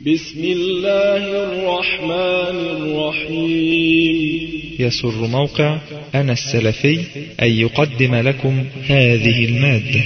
بسم الله الرحمن الرحيم يسر موقع أنا السلفي أن يقدم لكم هذه المادة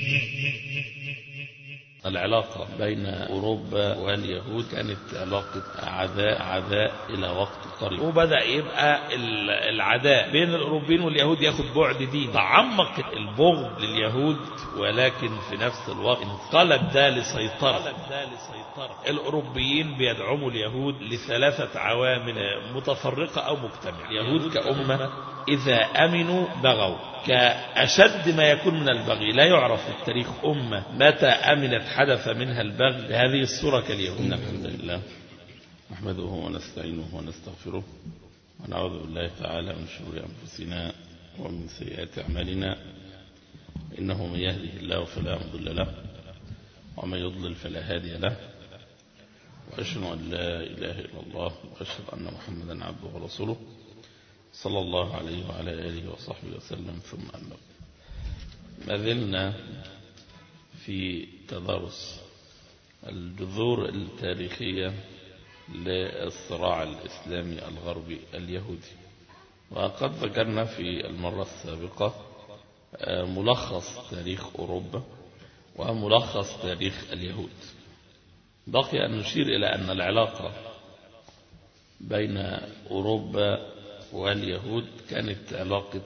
العلاقة بين أوروبا واليهود كانت علاقة عداء عداء إلى وقت قريب وبدأ يبقى ال- العداء بين الأوروبيين واليهود ياخد بعد ديني تعمق البغض لليهود ولكن في نفس الوقت انقلب ده لسيطرة الأوروبيين بيدعموا اليهود لثلاثة عوامل متفرقة أو مجتمعة اليهود كأمة إذا أمنوا بغوا كأشد ما يكون من البغي لا يعرف في التاريخ أمة متى أمنت حدث منها البغي بهذه الصورة كاليهود إن الحمد لله نحمده ونستعينه ونستغفره ونعوذ بالله تعالى من شرور أنفسنا ومن سيئات أعمالنا إنه من يهده الله فلا مضل له ومن يضلل فلا هادي له وأشهد أن لا إله إلا الله وأشهد أن محمدا عبده ورسوله صلى الله عليه وعلى آله وصحبه وسلم ثم أما ما زلنا في تدارس الجذور التاريخية للصراع الإسلامي الغربي اليهودي وقد ذكرنا في المرة السابقة ملخص تاريخ أوروبا وملخص تاريخ اليهود بقي أن نشير إلى أن العلاقة بين أوروبا واليهود كانت علاقة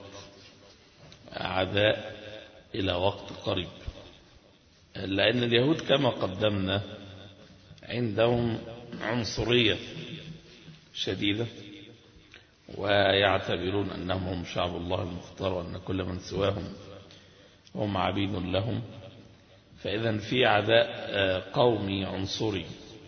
عداء إلى وقت قريب لأن اليهود كما قدمنا عندهم عنصرية شديدة ويعتبرون أنهم هم شعب الله المختار وأن كل من سواهم هم عبيد لهم فإذا في عداء قومي عنصري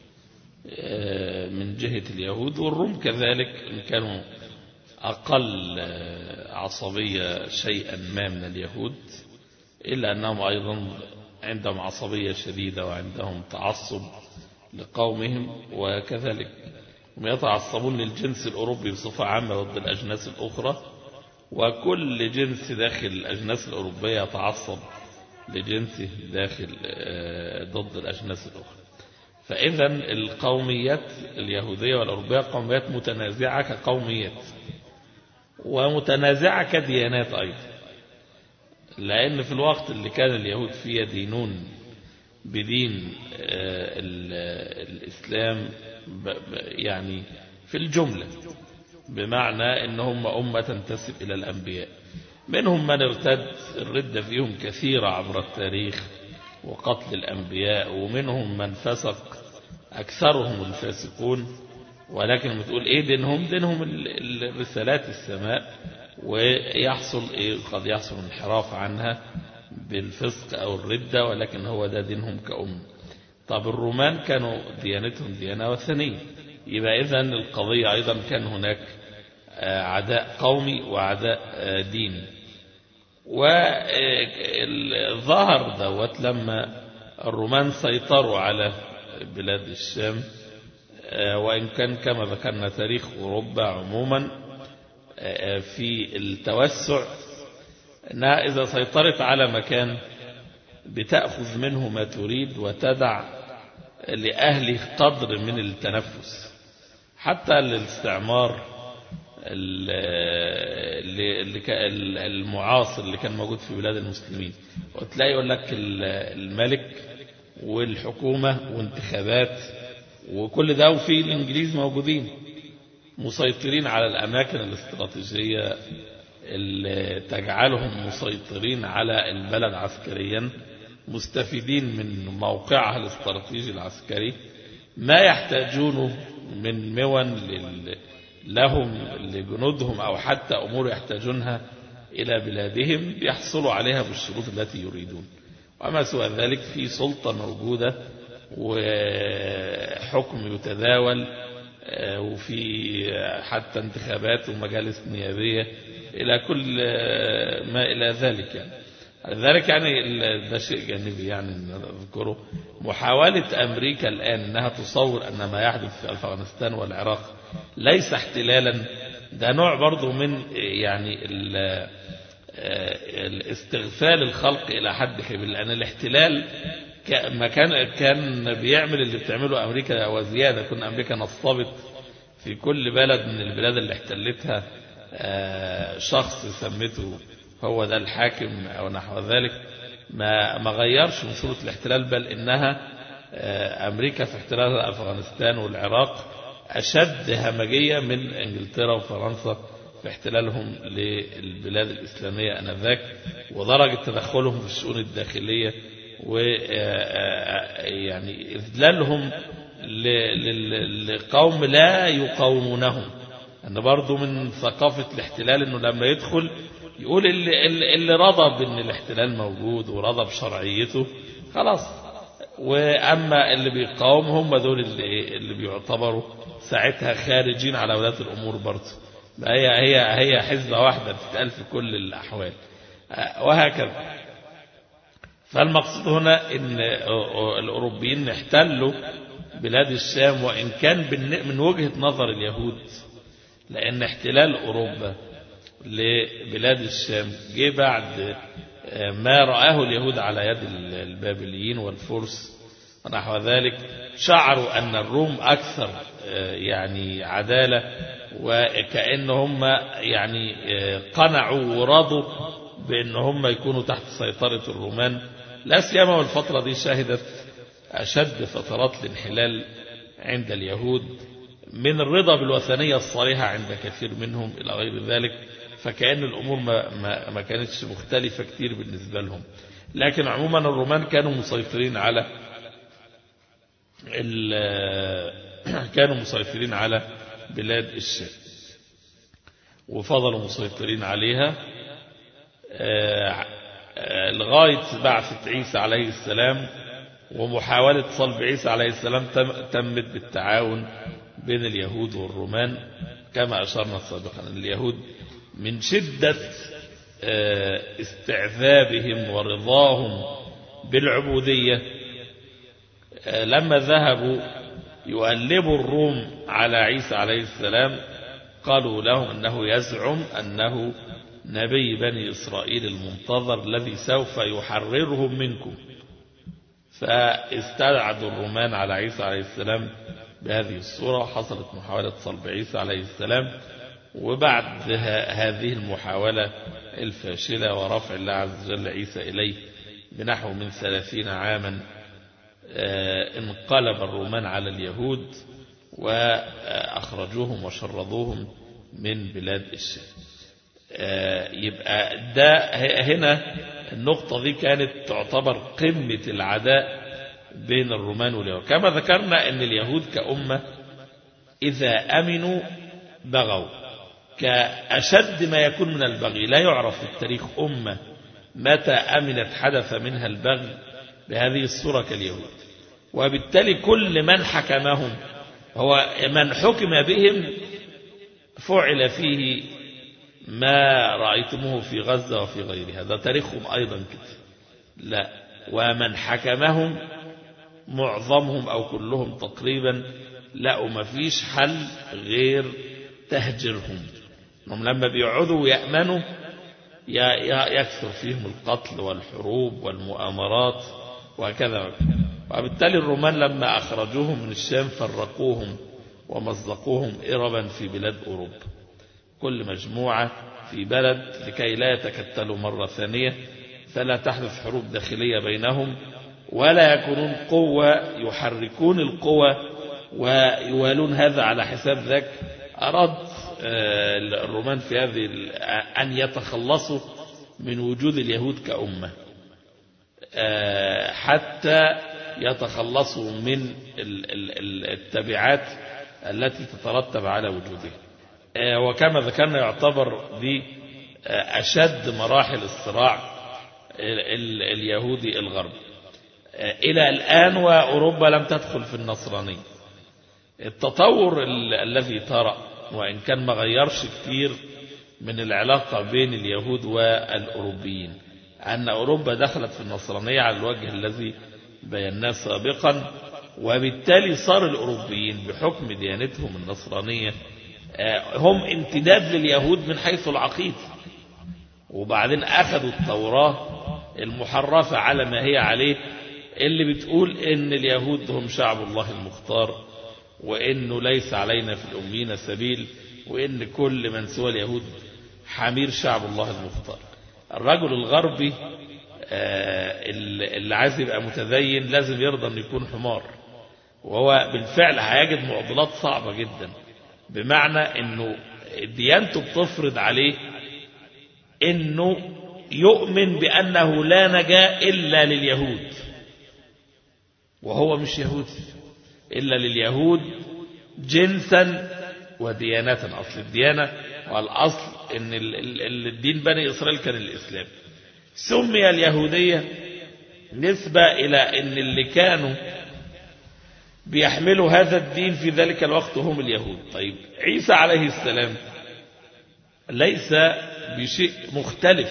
من جهة اليهود والروم كذلك إن كانوا أقل عصبية شيئا ما من اليهود إلا أنهم أيضا عندهم عصبية شديدة وعندهم تعصب لقومهم وكذلك هم يتعصبون للجنس الأوروبي بصفة عامة ضد الأجناس الأخرى وكل جنس داخل الأجناس الأوروبية يتعصب لجنسه داخل ضد الأجناس الأخرى فإذا القوميات اليهودية والأوروبية قوميات متنازعة كقوميات ومتنازعة كديانات أيضا لأن في الوقت اللي كان اليهود فيه يدينون بدين الإسلام يعني في الجملة بمعنى أنهم أمة تنتسب إلى الأنبياء منهم من ارتد الردة فيهم كثيرة عبر التاريخ وقتل الأنبياء ومنهم من فسق أكثرهم الفاسقون ولكن بتقول إيه دينهم دينهم الرسالات السماء ويحصل إيه قد يحصل انحراف عنها بالفسق أو الردة ولكن هو ده دينهم كأم طب الرومان كانوا ديانتهم ديانة وثنية يبقى إذن القضية أيضا كان هناك عداء قومي وعداء ديني والظهر دوت لما الرومان سيطروا على بلاد الشام وإن كان كما ذكرنا تاريخ أوروبا عموما في التوسع أنها إذا سيطرت على مكان بتأخذ منه ما تريد وتدع لأهله قدر من التنفس حتى الاستعمار المعاصر اللي كان موجود في بلاد المسلمين وتلاقي يقول لك الملك والحكومة وانتخابات وكل ده وفي الإنجليز موجودين مسيطرين على الأماكن الاستراتيجية اللي تجعلهم مسيطرين على البلد عسكريا مستفيدين من موقعها الاستراتيجي العسكري ما يحتاجونه من مون لهم لجنودهم أو حتى أمور يحتاجونها إلى بلادهم يحصلوا عليها بالشروط التي يريدون وما سوى ذلك في سلطة موجودة وحكم يتداول وفي حتى انتخابات ومجالس نيابية إلى كل ما إلى ذلك يعني ذلك يعني ده شيء جانبي يعني نذكره محاولة أمريكا الآن أنها تصور أن ما يحدث في أفغانستان والعراق ليس احتلالا ده نوع برضه من يعني الاستغفال الخلق إلى حد كبير لأن الاحتلال ما كان كان بيعمل اللي بتعمله أمريكا وزيادة كنا أمريكا نصبت في كل بلد من البلاد اللي احتلتها شخص سمته هو ده الحاكم أو نحو ذلك ما ما غيرش من صورة الاحتلال بل إنها أمريكا في احتلال أفغانستان والعراق أشد همجية من إنجلترا وفرنسا في احتلالهم للبلاد الإسلامية أنذاك ودرجة تدخلهم في الشؤون الداخلية ويعني إذلالهم لقوم لا يقاومونهم أن برضو من ثقافة الاحتلال أنه لما يدخل يقول اللي, اللي رضى بأن الاحتلال موجود ورضى بشرعيته خلاص وأما اللي بيقاوم هم دول اللي, اللي بيعتبروا ساعتها خارجين على ولاة الأمور برضه هي هي هي حزبة واحدة بتتقال في كل الأحوال وهكذا فالمقصود هنا ان الأوروبيين احتلوا بلاد الشام وإن كان من وجهة نظر اليهود لأن احتلال أوروبا لبلاد الشام جه بعد ما رآه اليهود على يد البابليين والفرس ونحو ذلك شعروا أن الروم أكثر يعني عدالة وكأن هم يعني قنعوا ورضوا بأن هم يكونوا تحت سيطرة الرومان لا سيما والفترة دي شهدت أشد فترات الانحلال عند اليهود من الرضا بالوثنية الصريحة عند كثير منهم إلى غير ذلك فكأن الأمور ما, ما, ما كانتش مختلفة كتير بالنسبة لهم لكن عموما الرومان كانوا مسيطرين على كانوا مسيطرين على بلاد الشام وفضلوا مسيطرين عليها لغاية بعثة عيسى عليه السلام ومحاولة صلب عيسى عليه السلام تمت بالتعاون بين اليهود والرومان كما أشرنا سابقا اليهود من شدة استعذابهم ورضاهم بالعبودية لما ذهبوا يؤلبوا الروم على عيسى عليه السلام قالوا لهم أنه يزعم أنه نبي بني إسرائيل المنتظر الذي سوف يحررهم منكم فاستدعوا الرومان على عيسى عليه السلام بهذه الصورة حصلت محاولة صلب عيسى عليه السلام وبعد هذه المحاولة الفاشلة ورفع الله عز وجل عيسى إليه بنحو من ثلاثين عاما انقلب الرومان على اليهود وأخرجوهم وشردوهم من بلاد الشام يبقى ده هنا النقطة دي كانت تعتبر قمة العداء بين الرومان واليهود كما ذكرنا أن اليهود كأمة إذا أمنوا بغوا كأشد ما يكون من البغي لا يعرف في التاريخ أمة متى أمنت حدث منها البغي بهذه الصورة كاليهود وبالتالي كل من حكمهم هو من حكم بهم فعل فيه ما رأيتموه في غزة وفي غيرها هذا تاريخهم أيضا كده لا ومن حكمهم معظمهم أو كلهم تقريبا لا وما فيش حل غير تهجرهم هم لما بيقعدوا ويأمنوا يكثر فيهم القتل والحروب والمؤامرات وكذا وبالتالي الرومان لما أخرجوهم من الشام فرقوهم ومزقوهم إربا في بلاد أوروبا كل مجموعة في بلد لكي لا يتكتلوا مرة ثانية فلا تحدث حروب داخلية بينهم ولا يكونون قوة يحركون القوة ويوالون هذا على حساب ذاك أراد الرومان في هذه أن يتخلصوا من وجود اليهود كأمة حتى يتخلصوا من التبعات التي تترتب على وجودهم وكما ذكرنا يعتبر دي أشد مراحل الصراع اليهودي الغربي إلى الآن وأوروبا لم تدخل في النصرانية التطور الذي طرأ وإن كان ما غيرش كتير من العلاقة بين اليهود والأوروبيين أن أوروبا دخلت في النصرانية على الوجه الذي بيناه سابقا وبالتالي صار الأوروبيين بحكم ديانتهم النصرانية هم امتداد لليهود من حيث العقيدة وبعدين أخذوا التوراة المحرفة على ما هي عليه اللي بتقول ان اليهود هم شعب الله المختار وانه ليس علينا في الامين سبيل وان كل من سوى اليهود حمير شعب الله المختار الرجل الغربي آه، اللي اللي عايز يبقى متدين لازم يرضى انه يكون حمار وهو بالفعل هيجد معضلات صعبة جدا بمعنى انه ديانته بتفرض عليه انه يؤمن بانه لا نجاة الا لليهود وهو مش يهودي الا لليهود جنسا وديانة اصل الديانة والاصل ان ال- ال- الدين بني اسرائيل كان الاسلام سمي اليهودية نسبة الى ان اللي كانوا بيحملوا هذا الدين في ذلك الوقت هم اليهود طيب عيسى عليه السلام ليس بشيء مختلف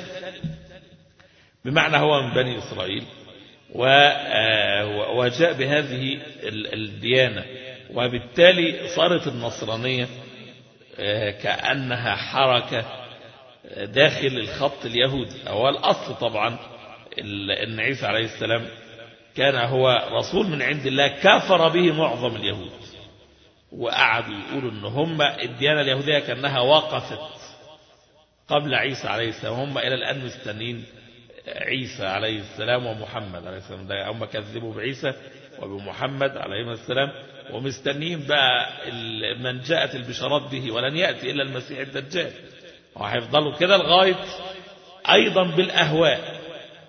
بمعنى هو من بني إسرائيل و- آه، وجاء بهذه ال- الديانة وبالتالي صارت النصرانية آه، كأنها حركة داخل الخط اليهودي هو الأصل طبعا ال- أن عيسى عليه السلام كان هو رسول من عند الله كفر به معظم اليهود وقعدوا يقولوا ان هم الديانة اليهودية كأنها وقفت قبل عيسى عليه السلام هم إلى الآن مستنين عيسى عليه السلام ومحمد عليه السلام ده هم كذبوا بعيسى وبمحمد عليه السلام ومستنين بقى ال- من جاءت البشارات به ولن يأتي إلا المسيح الدجال وهيفضلوا كده لغاية أيضا بالأهواء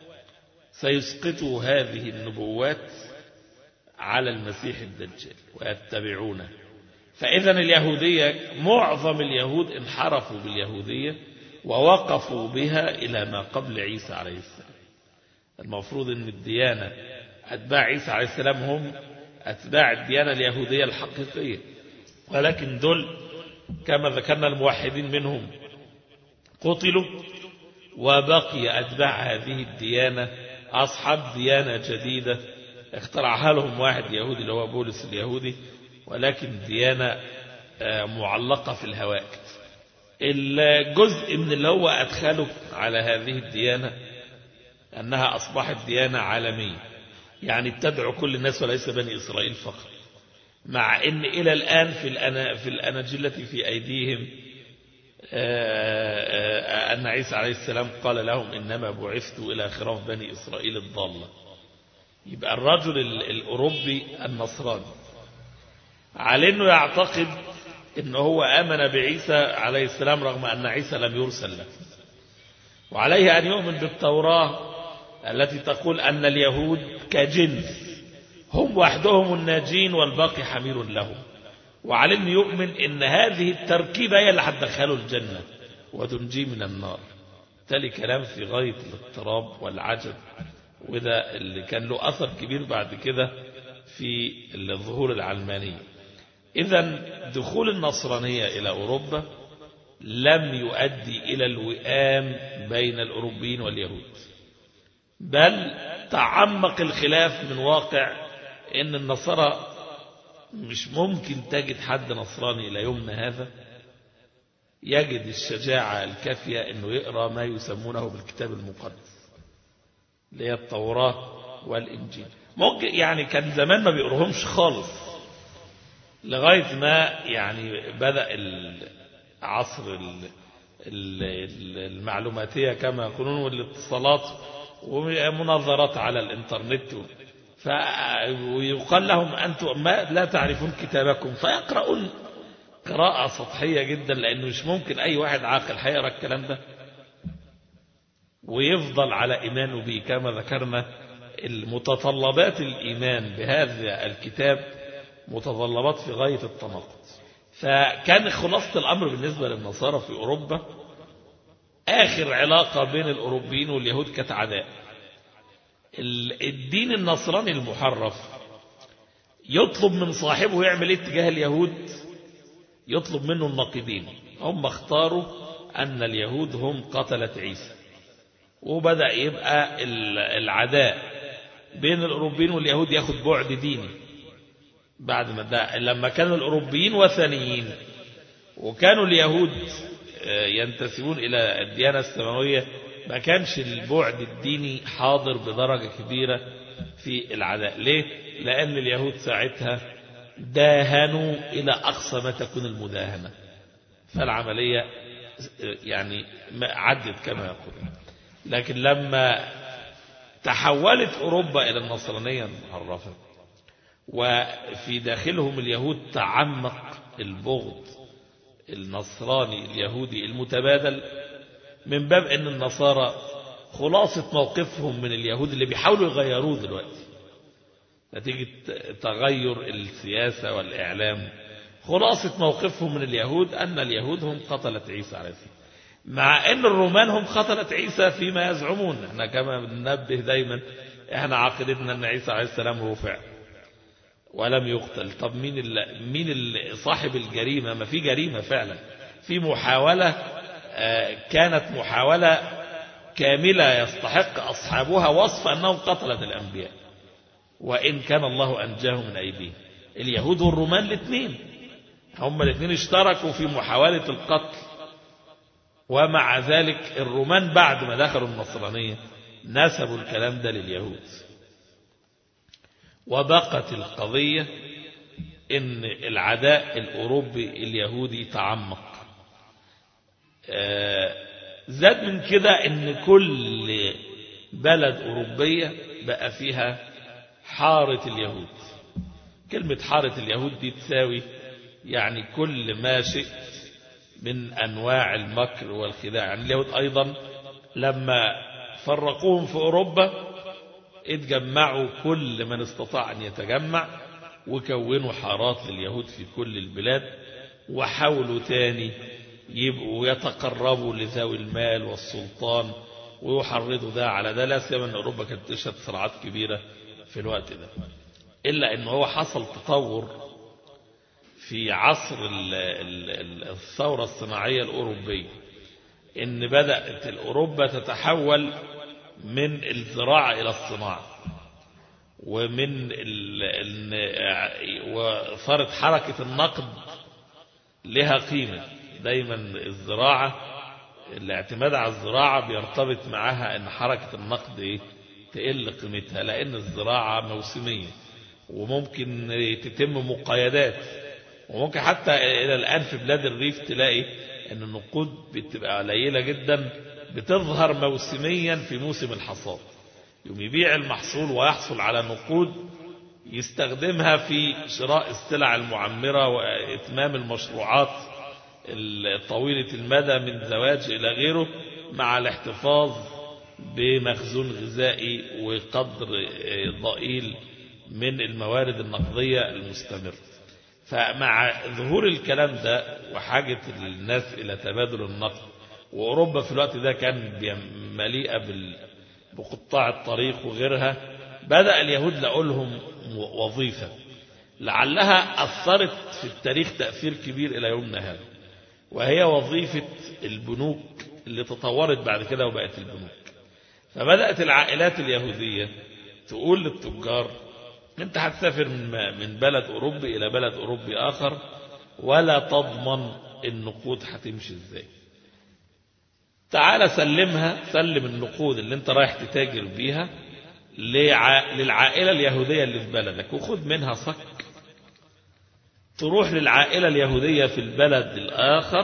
سيسقطوا هذه النبوات على المسيح الدجال ويتبعونه فإذا اليهودية معظم اليهود انحرفوا باليهودية ووقفوا بها إلى ما قبل عيسى عليه السلام المفروض أن الديانة أتباع عيسى عليه السلام هم أتباع الديانة اليهودية الحقيقية ولكن دول كما ذكرنا الموحدين منهم قتلوا وبقي أتباع هذه الديانة أصحاب ديانة جديدة اخترعها لهم واحد يهودي اللي هو بولس اليهودي ولكن ديانة آه، معلقة في الهواء الجزء من اللي هو أدخله على هذه الديانة أنها أصبحت ديانة عالمية يعني تدعو كل الناس وليس بني إسرائيل فقط مع أن إلى الآن في الأنا في الأناجيل التي في أيديهم آه، آه، أن عيسى عليه السلام قال لهم إنما بعثت إلى خراف بني إسرائيل الضالة يبقى الرجل ال- الأوروبي النصراني على أنه يعتقد أنه هو آمن بعيسى عليه السلام رغم أن عيسى لم يرسل له وعليه أن يؤمن بالتوراة التي تقول أن اليهود كجنس هم وحدهم الناجين والباقي حمير لهم وعلى أن يؤمن أن هذه التركيبة هي اللي هتدخله الجنة وتنجيه من النار تالي كلام في غاية الاضطراب والعجب وده اللي كان له أثر كبير بعد كده في الظهور العلمانية إذا دخول النصرانية إلى أوروبا لم يؤدي إلى الوئام بين الأوروبيين واليهود بل تعمق الخلاف من واقع أن النصارى مش ممكن تجد حد نصراني إلى يومنا هذا يجد الشجاعة الكافية أنه يقرأ ما يسمونه بالكتاب المقدس اللي هي التوراة والإنجيل ممكن يعني كان زمان ما بيقرهمش خالص لغاية ما يعني بدأ العصر ال- ال- ال- المعلوماتية كما يقولون والاتصالات ومناظرات على الإنترنت ف... ويقال لهم أنتم ما لا تعرفون كتابكم فيقرؤون قراءة سطحية جدا لأنه مش ممكن أي واحد عاقل هيقرأ الكلام ده ويفضل على إيمانه به كما ذكرنا المتطلبات الإيمان بهذا الكتاب متطلبات في غاية التناقض فكان خلاصة الأمر بالنسبة للنصارى في أوروبا آخر علاقة بين الأوروبيين واليهود كانت عداء ال- الدين النصراني المحرف يطلب من صاحبه يعمل ايه تجاه اليهود يطلب منه النقيضين هم اختاروا أن اليهود هم قتلة عيسى وبدأ يبقى ال- العداء بين الأوروبيين واليهود ياخد بعد ديني بعد ما ده لما كانوا الأوروبيين وثنيين وكانوا اليهود آه، ينتسبون إلى الديانة السماوية ما كانش البعد الديني حاضر بدرجة كبيرة في العداء ليه؟ لأن اليهود ساعتها داهنوا إلى أقصى ما تكون المداهنة فالعملية يعني عدت كما يقول لكن لما تحولت أوروبا إلى النصرانية المحرفة وفي داخلهم اليهود تعمق البغض النصراني اليهودي المتبادل من باب أن النصارى خلاصة موقفهم من اليهود اللي بيحاولوا يغيروه دلوقتي نتيجة تغير السياسة والإعلام خلاصة موقفهم من اليهود أن اليهود هم قتلة عيسى عليه السلام مع أن الرومان هم قتلة عيسى فيما يزعمون احنا كما بننبه دايما احنا عقيدتنا أن عيسى عليه السلام رفع ولم يقتل طب مين اللي مين اللي صاحب الجريمة ما في جريمة فعلا في محاولة كانت محاولة كاملة يستحق أصحابها وصف أنهم قتلة الأنبياء وإن كان الله أنجاه من أيديهم اليهود والرومان الاثنين هم الاثنين اشتركوا في محاولة القتل ومع ذلك الرومان بعد ما دخلوا النصرانية نسبوا الكلام ده لليهود وبقت القضية ان العداء الأوروبي اليهودي تعمق زاد من كده ان كل بلد أوروبية بقى فيها حارة اليهود كلمة حارة اليهود دي تساوي يعني كل ما شئت من أنواع المكر والخداع يعني اليهود أيضا لما فرقوهم في أوروبا اتجمعوا كل من استطاع أن يتجمع وكونوا حارات لليهود في كل البلاد وحاولوا تاني يبقوا يتقربوا لذوي المال والسلطان ويحرضوا ده على ده لا سيما ان اوروبا كانت تشهد صراعات كبيره في الوقت ده الا ان هو حصل تطور في عصر الثوره الصناعيه الاوروبيه ان بدات الاوروبا تتحول من الزراعه الى الصناعه ومن ال ال وصارت حركه النقد لها قيمه دايما الزراعه الاعتماد على الزراعة بيرتبط معها ان حركة النقد ايه تقل قيمتها لان الزراعة موسمية وممكن تتم مقايدات وممكن حتى الى الان في بلاد الريف تلاقي ان النقود بتبقى قليلة جدا بتظهر موسميا في موسم الحصاد يوم يبيع المحصول ويحصل على نقود يستخدمها في شراء السلع المعمرة وإتمام المشروعات طويلة المدى من زواج إلى غيره مع الاحتفاظ بمخزون غذائي وقدر ضئيل من الموارد النقدية المستمرة فمع ظهور الكلام ده وحاجة الناس إلى تبادل النقد وأوروبا في الوقت ده كان مليئة بقطاع الطريق وغيرها بدأ اليهود لقوا لهم وظيفة لعلها أثرت في التاريخ تأثير كبير إلى يومنا هذا وهي وظيفة البنوك اللي تطورت بعد كده وبقت البنوك فبدأت العائلات اليهودية تقول للتجار انت هتسافر من بلد أوروبي إلى بلد أوروبي آخر ولا تضمن النقود هتمشي ازاي تعال سلمها سلم النقود اللي انت رايح تتاجر بيها للعائلة اليهودية اللي في بلدك وخد منها صك تروح للعائلة اليهودية في البلد الآخر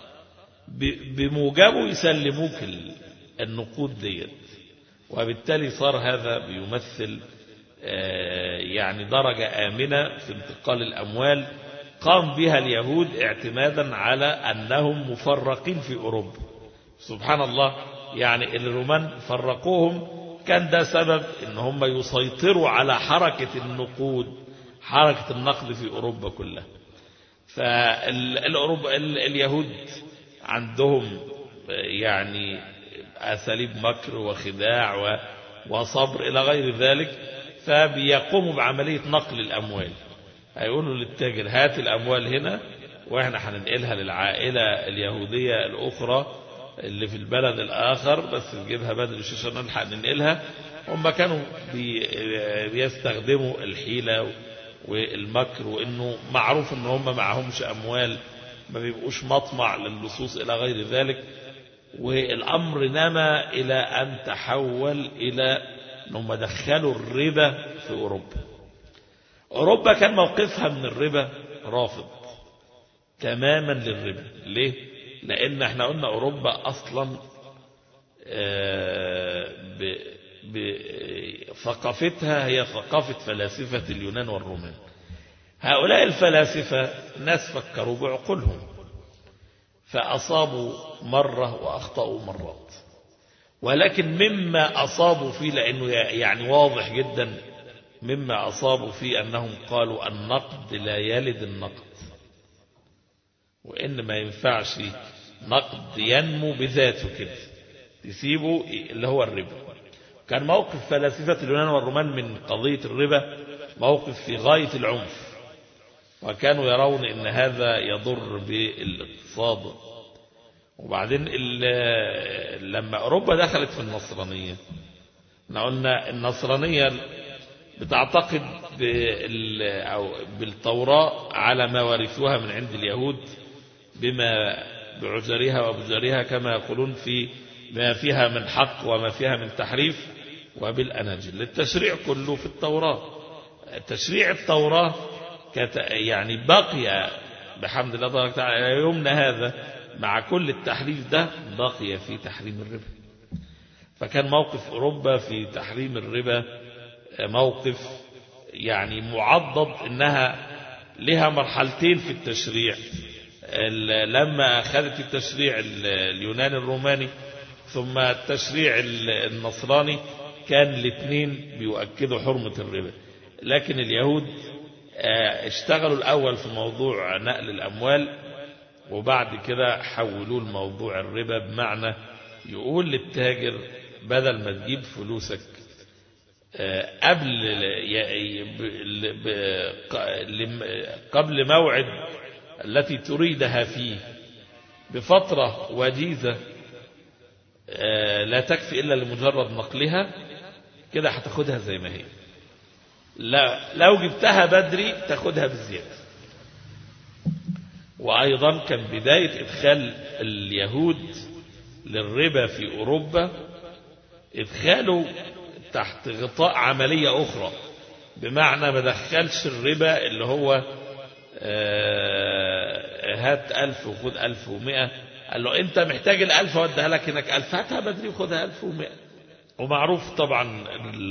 بموجبه يسلموك النقود ديت وبالتالي صار هذا بيمثل يعني درجة آمنة في انتقال الأموال قام بها اليهود اعتمادا على أنهم مفرقين في أوروبا سبحان الله يعني الرومان فرقوهم كان ده سبب ان هم يسيطروا على حركة النقود حركة النقد في أوروبا كلها فالأوروبا اليهود عندهم يعني أساليب مكر وخداع وصبر إلى غير ذلك فبيقوموا بعملية نقل الأموال هيقولوا للتاجر هات الأموال هنا وإحنا هننقلها للعائلة اليهودية الأخرى اللي في البلد الآخر بس نجيبها بدري عشان نلحق ننقلها هم كانوا بي بيستخدموا الحيلة والمكر وإنه معروف إن هم معهمش أموال ما بيبقوش مطمع للصوص إلى غير ذلك والأمر نما إلى أن تحول إلى أنهم دخلوا الربا في أوروبا أوروبا كان موقفها من الربا رافض تماما للربا ليه؟ لأن احنا قلنا أوروبا أصلا ثقافتها هي ثقافة فلاسفة اليونان والرومان هؤلاء الفلاسفة ناس فكروا بعقولهم فأصابوا مرة وأخطأوا مرات ولكن مما أصابوا فيه لأنه يعني واضح جدا مما أصابوا فيه أنهم قالوا النقد لا يلد النقد وإن ما ينفعش نقد ينمو بذاته كده تسيبه اللي هو الربا كان موقف فلاسفة اليونان والرومان من قضية الربا موقف في غاية العنف وكانوا يرون ان هذا يضر بالاقتصاد وبعدين لما اوروبا دخلت في النصرانية احنا قلنا النصرانية بتعتقد أو بالتوراة على ما ورثوها من عند اليهود بما بعذرها وبجرها كما يقولون في ما فيها من حق وما فيها من تحريف وبالأناجيل التشريع كله في التوراة تشريع التوراة يعني بقي بحمد الله تبارك وتعالى يومنا هذا مع كل التحريف ده بقي في تحريم الربا فكان موقف أوروبا في تحريم الربا موقف يعني معضد إنها لها مرحلتين في التشريع لما أخذت التشريع اليوناني الروماني ثم التشريع النصراني كان الاثنين بيؤكدوا حرمة الربا لكن اليهود اشتغلوا الأول في موضوع نقل الأموال وبعد كده حولوه لموضوع الربا بمعنى يقول للتاجر بدل ما تجيب فلوسك قبل قبل موعد التي تريدها فيه بفترة وجيزة لا تكفي إلا لمجرد نقلها كده هتاخدها زي ما هي لا لو جبتها بدري تاخدها بالزيادة وأيضا كان بداية إدخال اليهود للربا في أوروبا إدخاله تحت غطاء عملية أخرى بمعنى ما دخلش الربا اللي هو هات ألف وخد ألف ومئة قال له أنت محتاج الألف وديها لك هناك ألف هاتها بدري وخدها ألف ومئة ومعروف طبعا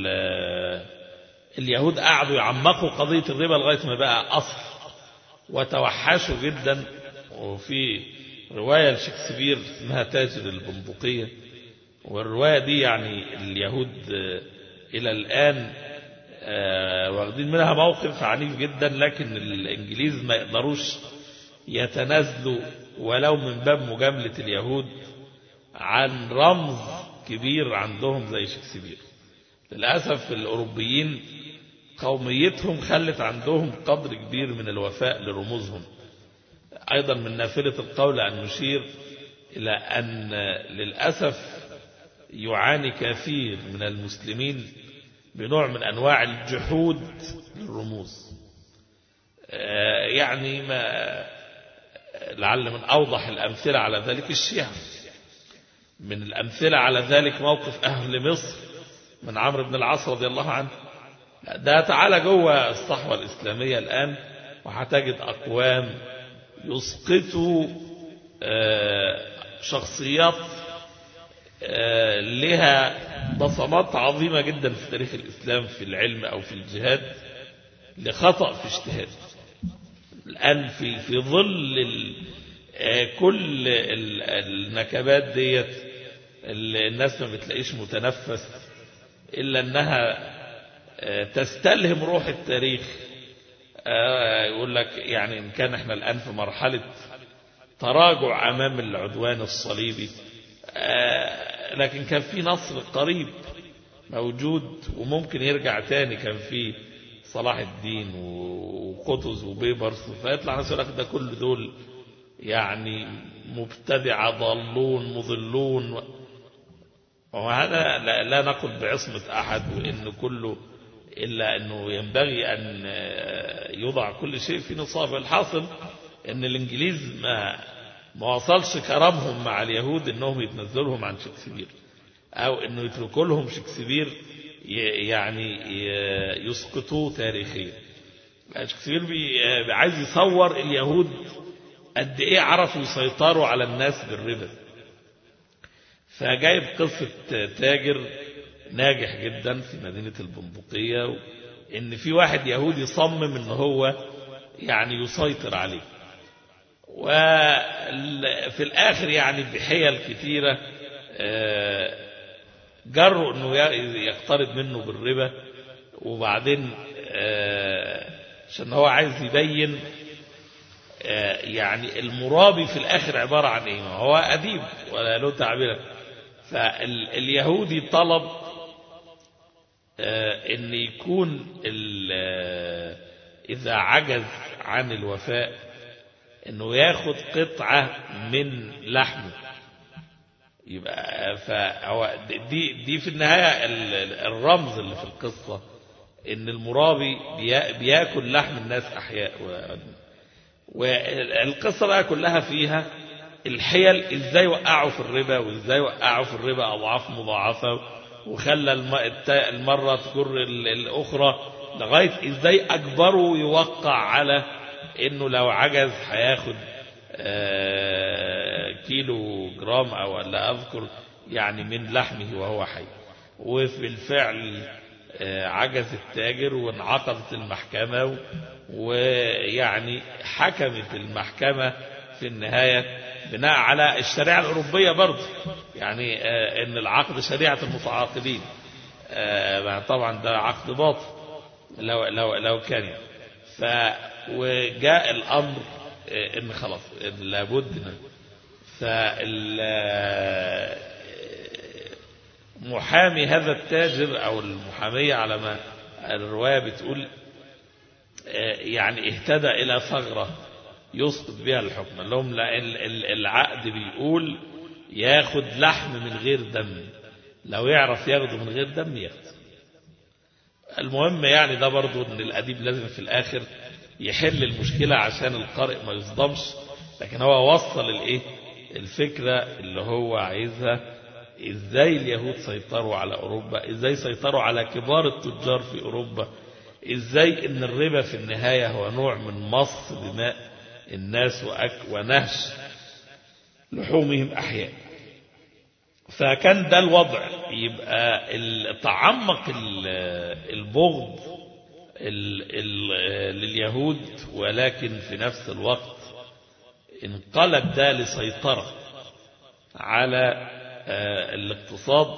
اليهود قعدوا يعمقوا قضية الربا لغاية ما بقى أصل وتوحشوا جدا وفي رواية لشكسبير اسمها تاجر البندقية والرواية دي يعني اليهود إلى الآن واخدين منها موقف عنيف جدا لكن الإنجليز ما يقدروش يتنازلوا ولو من باب مجاملة اليهود عن رمز كبير عندهم زي شكسبير للأسف الأوروبيين قوميتهم خلت عندهم قدر كبير من الوفاء لرموزهم أيضا من نافلة القول أن نشير إلى أن للأسف يعاني كثير من المسلمين بنوع من أنواع الجحود للرموز يعني ما لعل من أوضح الأمثلة على ذلك الشيعة من الأمثلة على ذلك موقف أهل مصر من عمرو بن العاص رضي الله عنه ده تعالى جوه الصحوة الإسلامية الآن وهتجد أقوام يسقطوا شخصيات لها بصمات عظيمة جدا في تاريخ الإسلام في العلم أو في الجهاد لخطأ في اجتهاد الآن في في ظل ال كل ال النكبات ديت الناس ما بتلاقيش متنفس إلا أنها تستلهم روح التاريخ يقول لك يعني إن كان احنا الآن في مرحلة تراجع أمام العدوان الصليبي لكن كان في نصر قريب موجود وممكن يرجع تاني كان في صلاح الدين وقطز وبيبرس فيطلع ناس يقول لك ده كل دول يعني مبتدعة ضالون مضلون وهذا لا, لا نقل بعصمة أحد وإن كله إلا أنه ينبغي أن يوضع كل شيء في نصابه الحاصل أن الإنجليز ما ما وصلش كرمهم مع اليهود أنهم يتنزلهم عن شكسبير أو أنه يتركوا لهم شكسبير يعني يسقطوه تاريخيا شكسبير عايز يصور اليهود قد ايه عرفوا يسيطروا على الناس بالربا فجايب قصة تاجر ناجح جدا في مدينة البندقية ان في واحد يهودي صمم ان هو يعني يسيطر عليه وفي الاخر يعني بحيل كتيرة جروا انه يقترض منه بالربا وبعدين عشان هو عايز يبين يعني المرابي في الاخر عبارة عن ايه هو اديب ولا له تعبير فاليهودي طلب ان يكون اذا عجز عن الوفاء انه ياخد قطعة من لحمه يبقى فهو دي دي في النهاية الرمز اللي في القصة ان المرابي بياكل لحم الناس احياء والقصة بقى كلها فيها الحيل ازاي وقعوا في الربا وازاي وقعوا في الربا اضعاف مضاعفة وخلى المرة تجر الأخرى لغاية إزاي أجبره يوقع على إنه لو عجز هياخد كيلو جرام أو لا أذكر يعني من لحمه وهو حي وبالفعل عجز التاجر وانعقدت المحكمة ويعني حكمت المحكمة في النهاية بناء على الشريعة الأوروبية برضه يعني ان العقد شريعة المتعاقدين طبعا ده عقد باطل لو, لو, لو كان يعني ف وجاء الأمر ان خلاص لابد فال محامي هذا التاجر او المحامية على ما الرواية بتقول يعني اهتدى الى ثغرة يسقط بها الحكم لهم العقد بيقول ياخد لحم من غير دم لو يعرف ياخده من غير دم ياخده المهم يعني ده برضو ان الاديب لازم في الاخر يحل المشكلة عشان القارئ ما يصدمش لكن هو وصل الايه الفكرة اللي هو عايزها ازاي اليهود سيطروا على اوروبا ازاي سيطروا على كبار التجار في اوروبا ازاي ان الربا في النهاية هو نوع من مص دماء الناس وأك ونهش لحومهم أحياء فكان ده الوضع يبقى تعمق البغض لليهود ولكن في نفس الوقت انقلب ده لسيطرة على الاقتصاد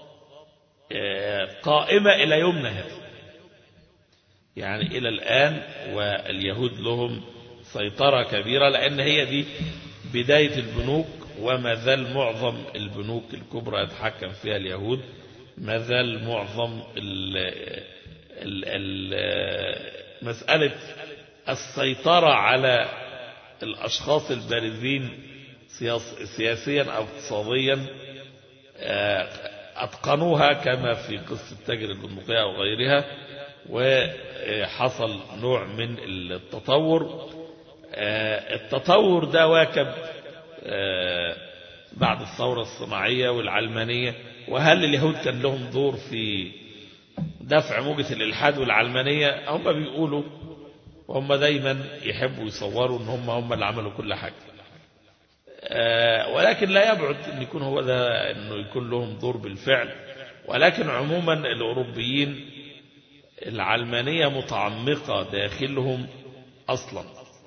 قائمة إلى يومنا هذا يعني إلى الآن واليهود لهم سيطرة كبيرة لأن هي دي بداية البنوك وما زال معظم البنوك الكبرى يتحكم فيها اليهود ما زال معظم ال ال ال مسألة السيطرة على الأشخاص البارزين سياسيا أو اقتصاديا أتقنوها كما في قصة تاجر البندقية أو غيرها وحصل نوع من التطور التطور ده واكب بعد الثورة الصناعية والعلمانية وهل اليهود كان لهم دور في دفع موجة الإلحاد والعلمانية هم بيقولوا وهم دايما يحبوا يصوروا ان هم هم اللي عملوا كل حاجة ولكن لا يبعد ان يكون هو ده انه يكون لهم دور بالفعل ولكن عموما الاوروبيين العلمانية متعمقة داخلهم اصلا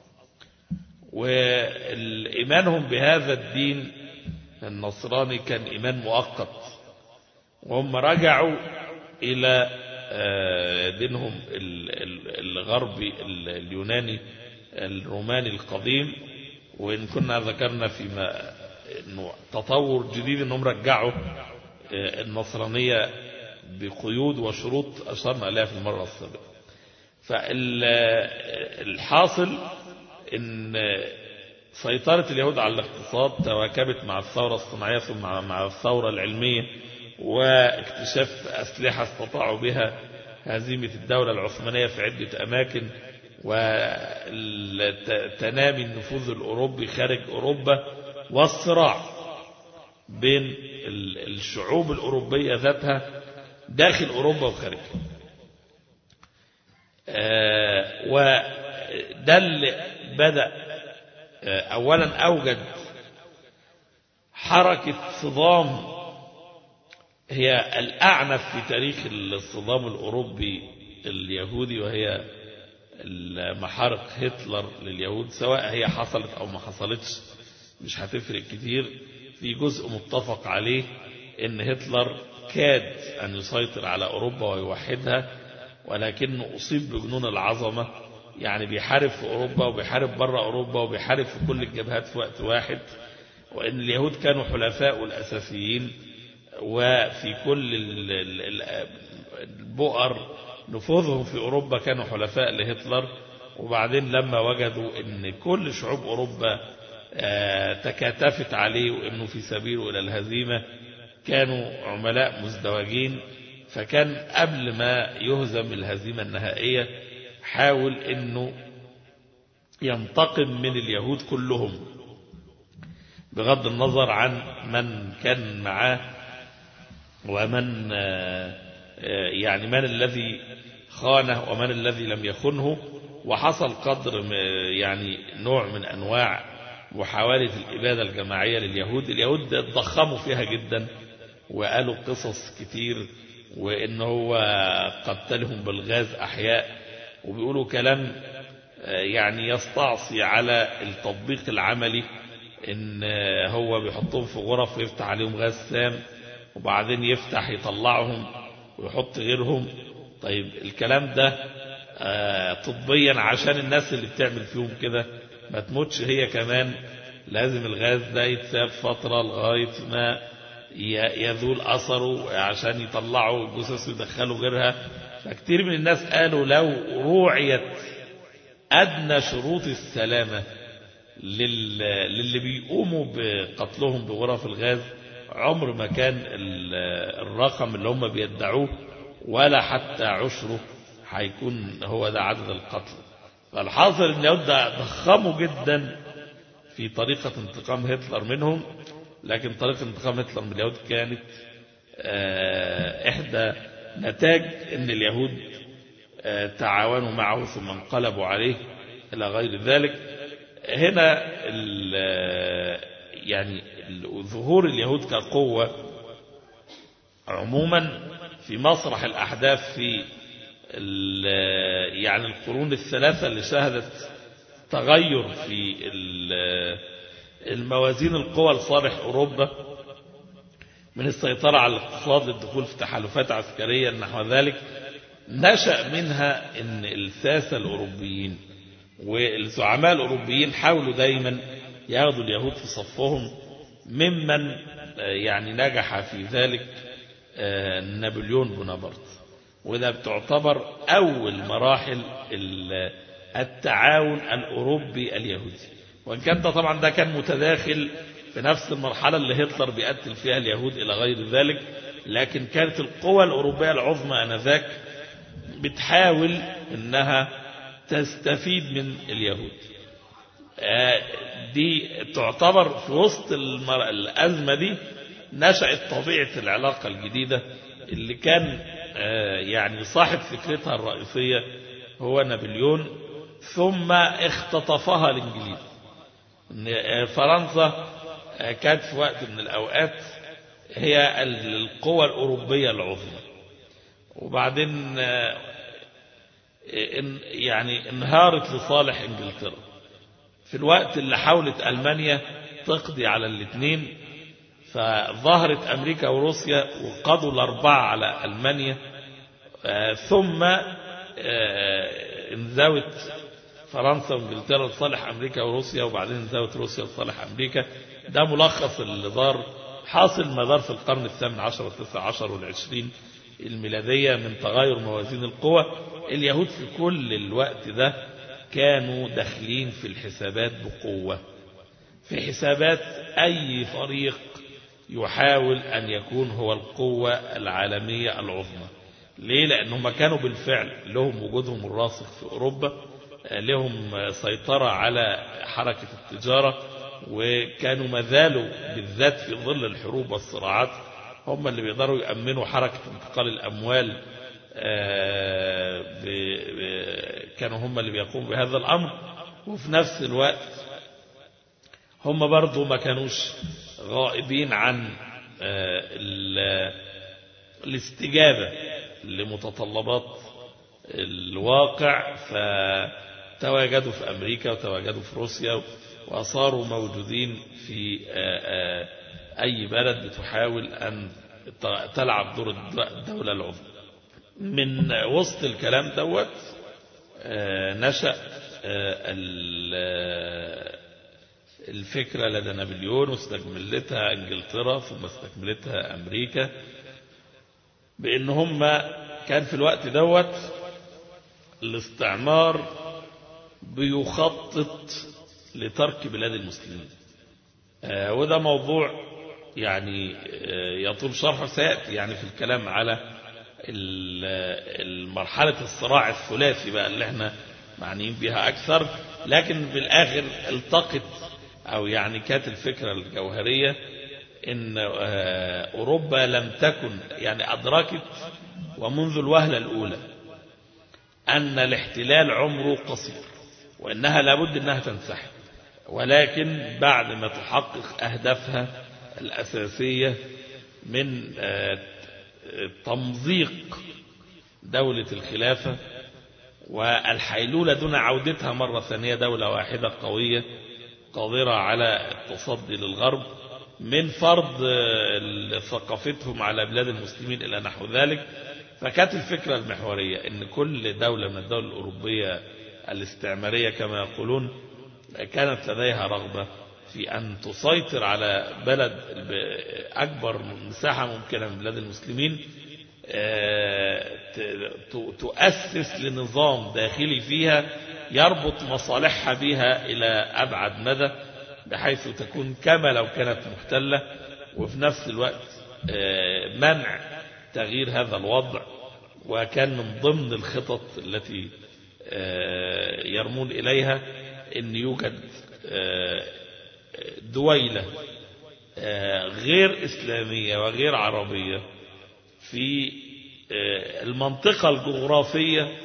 وإيمانهم بهذا الدين النصراني كان إيمان مؤقت وهم رجعوا إلى دينهم الغربي اليوناني الروماني القديم وإن كنا ذكرنا فيما إنه تطور جديد إنهم رجعوا النصرانية بقيود وشروط أشرنا إليها في المرة السابقة فالحاصل ان سيطرة اليهود على الاقتصاد تواكبت مع الثورة الصناعية ثم مع الثورة العلمية واكتشاف أسلحة استطاعوا بها هزيمة الدولة العثمانية في عدة أماكن وتنامي النفوذ الأوروبي خارج أوروبا والصراع بين الشعوب الأوروبية ذاتها داخل أوروبا وخارجها آه، وده اللي بدأ آه، أولا أوجد حركة صدام هي الأعنف في تاريخ الصدام الأوروبي اليهودي وهي محارق هتلر لليهود سواء هي حصلت أو ما حصلتش مش هتفرق كتير في جزء متفق عليه ان هتلر كاد أن يسيطر على أوروبا ويوحدها ولكنه أصيب بجنون العظمة يعني بيحارب في أوروبا وبيحارب بره أوروبا وبيحارب في كل الجبهات في وقت واحد وإن اليهود كانوا حلفاء الأساسيين وفي كل ال- ال- ال- البؤر نفوذهم في أوروبا كانوا حلفاء لهتلر وبعدين لما وجدوا أن كل شعوب أوروبا آه، تكاتفت عليه وأنه في سبيله إلى الهزيمة كانوا عملاء مزدوجين فكان قبل ما يهزم الهزيمة النهائية حاول أنه ينتقم من اليهود كلهم بغض النظر عن من كان معاه ومن آه، آه، يعني من الذي خانه ومن الذي لم يخنه وحصل قدر م- يعني نوع من أنواع محاولة الإبادة الجماعية لليهود اليهود ضخموا فيها جدا وقالوا قصص كتير وإن هو قتلهم بالغاز أحياء وبيقولوا كلام آه، يعني يستعصي على التطبيق العملي ان هو بيحطهم في غرف ويفتح عليهم غاز سام وبعدين يفتح يطلعهم ويحط غيرهم طيب الكلام ده آه، طبيا عشان الناس اللي بتعمل فيهم كده ما تموتش هي كمان لازم الغاز ده يتساب فترة لغاية ما ي- يذول أثره عشان يطلعوا الجثث ويدخلوا غيرها فكتير من الناس قالوا لو روعيت أدنى شروط السلامة لل- للي بيقوموا بقتلهم بغرف الغاز عمر ما كان ال- الرقم اللي هم بيدعوه ولا حتى عشره هيكون هو ده عدد القتل فالحاصل ان اليهود ده ضخموا جدا في طريقة انتقام هتلر منهم لكن طريقة انتقام هتلر من اليهود كانت آه، إحدى نتاج أن اليهود آه، تعاونوا معه ثم انقلبوا عليه إلى غير ذلك هنا ال- يعني ال- ظهور اليهود كقوة عموما في مسرح الأحداث في ال- يعني القرون الثلاثة اللي شهدت تغير في ال- الموازين القوى لصالح أوروبا من السيطرة على الاقتصاد للدخول في تحالفات عسكرية نحو ذلك نشأ منها أن الساسة الأوروبيين والزعماء الأوروبيين حاولوا دايما ياخدوا اليهود في صفهم ممن آه، يعني نجح في ذلك آه، نابليون بونابرت وده بتعتبر أول مراحل ال- التعاون الأوروبي اليهودي وإن كان ده طبعا ده كان متداخل في نفس المرحلة اللي هتلر بيقتل فيها اليهود إلى غير ذلك لكن كانت القوى الأوروبية العظمى آنذاك بتحاول إنها تستفيد من اليهود آه، دي تعتبر في وسط المر... الأزمة دي نشأت طبيعة العلاقة الجديدة اللي كان آه، يعني صاحب فكرتها الرئيسية هو نابليون ثم اختطفها الإنجليز إن، آه، فرنسا آه، كانت في وقت من الأوقات هي القوى الأوروبية العظمى وبعدين آه، إن- يعني انهارت لصالح انجلترا في الوقت اللي حاولت ألمانيا تقضي على الاثنين فظهرت أمريكا وروسيا وقضوا الأربعة على ألمانيا آه، ثم آه، انزوت فرنسا وانجلترا لصالح أمريكا وروسيا وبعدين انزوت روسيا لصالح أمريكا ده ملخص اللي دار حاصل ما دار في القرن الثامن عشر والتاسع عشر والعشرين الميلادية من تغير موازين القوى اليهود في كل الوقت ده كانوا داخلين في الحسابات بقوة في حسابات أي فريق يحاول أن يكون هو القوة العالمية العظمى ليه؟ لأنهم كانوا بالفعل لهم وجودهم الراسخ في أوروبا لهم سيطرة على حركة التجارة وكانوا ما زالوا بالذات في ظل الحروب والصراعات هم اللي بيقدروا يأمنوا حركة انتقال الأموال آه، ب- ب- كانوا هم اللي بيقوموا بهذا الأمر وفي نفس الوقت هم برضو ما كانوش غائبين عن آه، ال- الاستجابة لمتطلبات الواقع فتواجدوا في أمريكا وتواجدوا في روسيا وصاروا موجودين في آه، آه، أي بلد بتحاول أن ت- تلعب دور الد- الدولة العظمى من وسط الكلام دوت آه، نشأ آه، ال- الفكرة لدى نابليون واستكملتها انجلترا ثم استكملتها امريكا بان هم كان في الوقت دوت الاستعمار بيخطط لترك بلاد المسلمين آه، وده موضوع يعني آه، يطول شرحه سيأتي يعني في الكلام على ال- المرحلة الصراع الثلاثي بقى اللي احنا معنيين بها أكثر لكن بالآخر التقت أو يعني كانت الفكرة الجوهرية إن آه، أوروبا لم تكن يعني أدركت ومنذ الوهلة الأولى أن الاحتلال عمره قصير وأنها لابد أنها تنسحب ولكن بعد ما تحقق أهدافها الأساسية من آه، تمزيق دولة الخلافة والحيلولة دون عودتها مرة ثانية دولة واحدة قوية قادرة على التصدي للغرب من فرض آه، ثقافتهم على بلاد المسلمين إلى نحو ذلك فكانت الفكرة المحورية أن كل دولة من الدول الأوروبية الاستعمارية كما يقولون كانت لديها رغبة في أن تسيطر على بلد أكبر مساحة ممكنة من بلاد المسلمين آه، ت- تؤسس لنظام داخلي فيها يربط مصالحها بها إلى أبعد مدى بحيث تكون كما لو كانت محتلة وفي نفس الوقت آه، منع تغيير هذا الوضع وكان من ضمن الخطط التي آه، يرمون إليها أن يوجد آه، دويلة آه، غير إسلامية وغير عربية في آه، المنطقة الجغرافية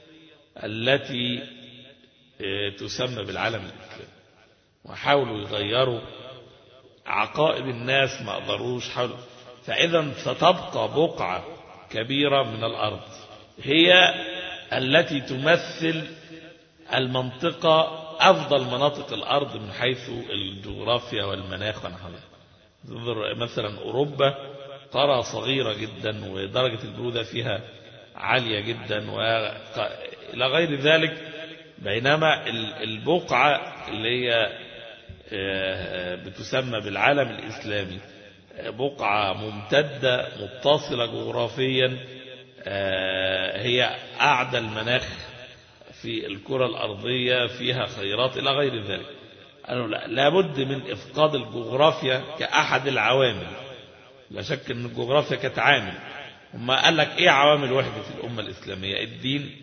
التي آه، تسمى بالعالم الإسلامي وحاولوا يغيروا عقائد الناس ما قدروش حاولوا فإذا ستبقى بقعة كبيرة من الأرض هي التي تمثل المنطقة أفضل مناطق الأرض من حيث الجغرافيا والمناخ ونحو ذلك تنظر مثلا أوروبا قارة صغيرة جدا ودرجة البرودة فيها عالية جدا وإلى غير ذلك بينما ال- البقعة اللي هي آه، بتسمى بالعالم الإسلامي آه، بقعة ممتدة متصلة جغرافيا آه، هي أعدى المناخ في الكرة الأرضية فيها خيرات إلى غير ذلك قالوا لا لابد من إفقاد الجغرافيا كأحد العوامل لا شك أن الجغرافيا كانت عامل هم قال لك إيه عوامل وحدة الأمة الإسلامية الدين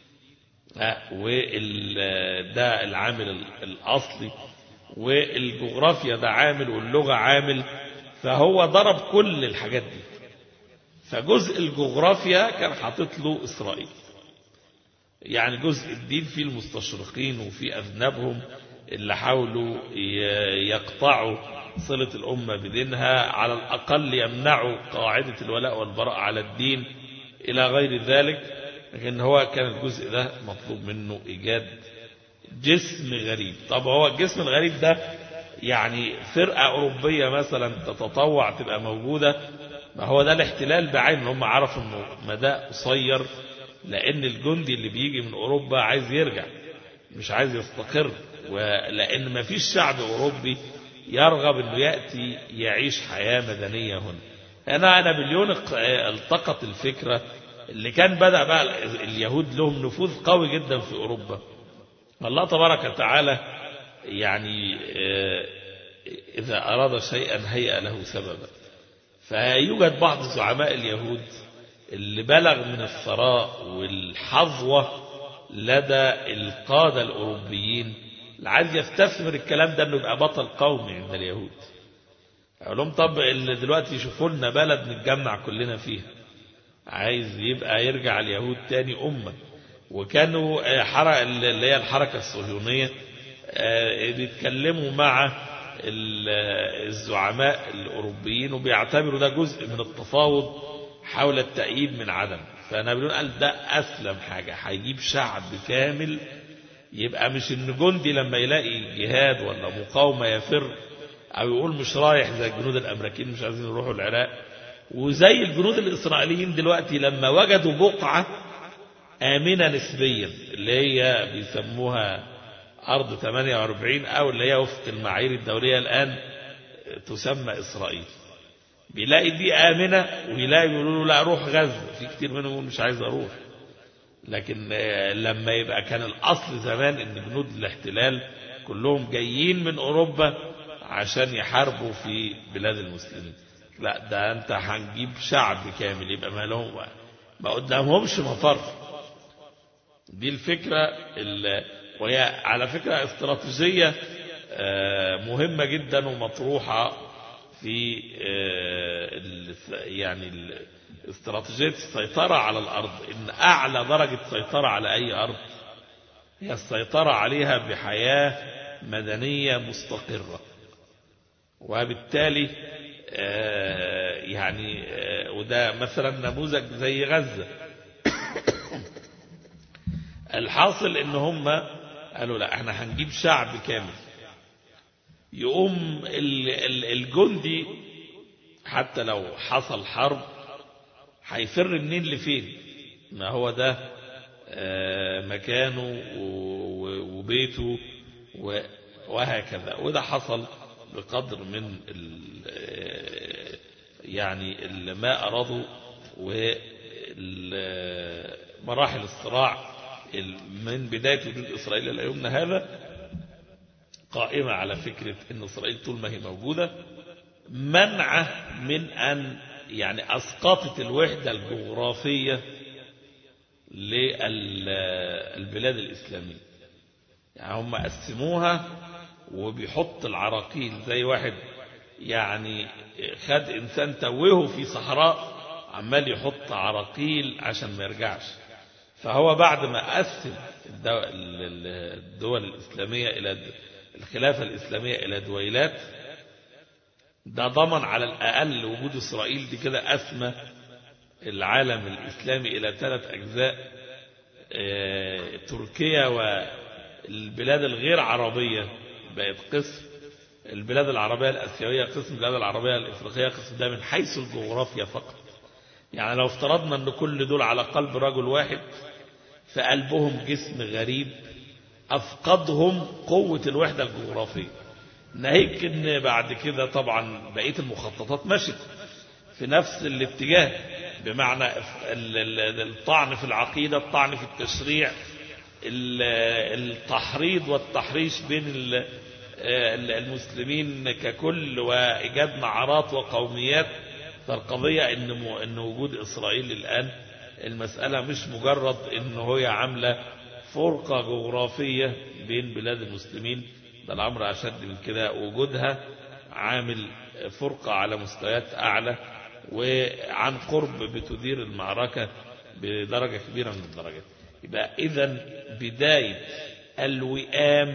وده العامل ال- الأصلي والجغرافيا ده عامل واللغة عامل فهو ضرب كل الحاجات دي فجزء الجغرافيا كان حاطط له إسرائيل يعني جزء الدين فيه المستشرقين وفي أذنبهم اللي حاولوا ي- يقطعوا صلة الأمة بدينها على الأقل يمنعوا قاعدة الولاء والبراء على الدين إلى غير ذلك لكن هو كان الجزء ده مطلوب منه إيجاد جسم غريب طب هو الجسم الغريب ده يعني فرقة أوروبية مثلا تتطوع تبقى موجودة ما هو ده الاحتلال بعين هم عرفوا انه مدى قصير لأن الجندي اللي بيجي من أوروبا عايز يرجع مش عايز يستقر ولأن ما فيش شعب أوروبي يرغب أنه يأتي يعيش حياة مدنية هنا هنا نابليون اق- التقط الفكرة اللي كان بدأ بقى اليهود لهم نفوذ قوي جدا في أوروبا الله تبارك وتعالى يعني آه، إذا أراد شيئا هيأ له سببا فيوجد بعض زعماء اليهود اللي بلغ من الثراء والحظوة لدى القادة الأوروبيين اللي عايز يستثمر الكلام ده انه يبقى بطل قومي عند اليهود اقول لهم طب اللي دلوقتي يشوفوا لنا بلد نتجمع كلنا فيها عايز يبقى يرجع اليهود تاني أمة وكانوا حرق اللي هي الحركة الصهيونية بيتكلموا مع الزعماء الأوروبيين وبيعتبروا ده جزء من التفاوض حول التأييد من عدم فنابليون قال ده أسلم حاجة هيجيب شعب كامل يبقى مش إن جندي لما يلاقي جهاد ولا مقاومة يفر أو يقول مش رايح زي الجنود الأمريكيين مش عايزين يروحوا العراق وزي الجنود الإسرائيليين دلوقتي لما وجدوا بقعة آمنة نسبيا اللي هي بيسموها أرض 48 أو اللي هي وفق المعايير الدولية الآن تسمى إسرائيل بيلاقي دي آمنة ويلاقي بيقولوا له لا روح غزة في كتير منهم يقول مش عايز أروح لكن لما يبقى كان الأصل زمان إن جنود الاحتلال كلهم جايين من أوروبا عشان يحاربوا في بلاد المسلمين لا ده أنت هنجيب شعب كامل يبقى ما لهم ما قدامهمش مفر دي الفكرة وهي على فكرة استراتيجية مهمة جدا ومطروحة في يعني استراتيجية السيطرة على الأرض إن أعلى درجة سيطرة على أي أرض هي السيطرة عليها بحياة مدنية مستقرة وبالتالي يعني وده مثلا نموذج زي غزة الحاصل ان هم قالوا لا احنا هنجيب شعب كامل يقوم الجندي حتى لو حصل حرب هيفر منين لفين ما هو ده مكانه وبيته وهكذا وده حصل بقدر من يعني ما أرادوا ومراحل الصراع من بداية وجود إسرائيل إلى يومنا هذا قائمة على فكرة أن إسرائيل طول ما هي موجودة منعه من أن يعني أسقطت الوحدة الجغرافية للبلاد الإسلامية يعني هم قسموها وبيحط العراقيل زي واحد يعني خد إنسان توهه في صحراء عمال يحط عراقيل عشان ما يرجعش فهو بعد ما قسم الدول الإسلامية إلى الخلافة الإسلامية إلى دويلات ده ضمن على الأقل وجود إسرائيل دي كده أسمى العالم الإسلامي إلى ثلاث أجزاء تركيا والبلاد الغير عربية بقت قسم البلاد العربية الأسيوية قسم البلاد العربية الإفريقية قسم ده من حيث الجغرافيا فقط يعني لو افترضنا أن كل دول على قلب رجل واحد فقلبهم جسم غريب أفقدهم قوة الوحدة الجغرافية ناهيك ان بعد كده طبعا بقية المخططات مشت في نفس الاتجاه بمعنى الطعن في العقيدة الطعن في التشريع التحريض والتحريش بين المسلمين ككل وإيجاد نعرات وقوميات فالقضية إن, إن وجود إسرائيل الآن المسألة مش مجرد إن هي عاملة فرقة جغرافية بين بلاد المسلمين ده الأمر أشد من كده وجودها عامل فرقة على مستويات أعلى وعن قرب بتدير المعركة بدرجة كبيرة من الدرجات يبقى إذا بداية الوئام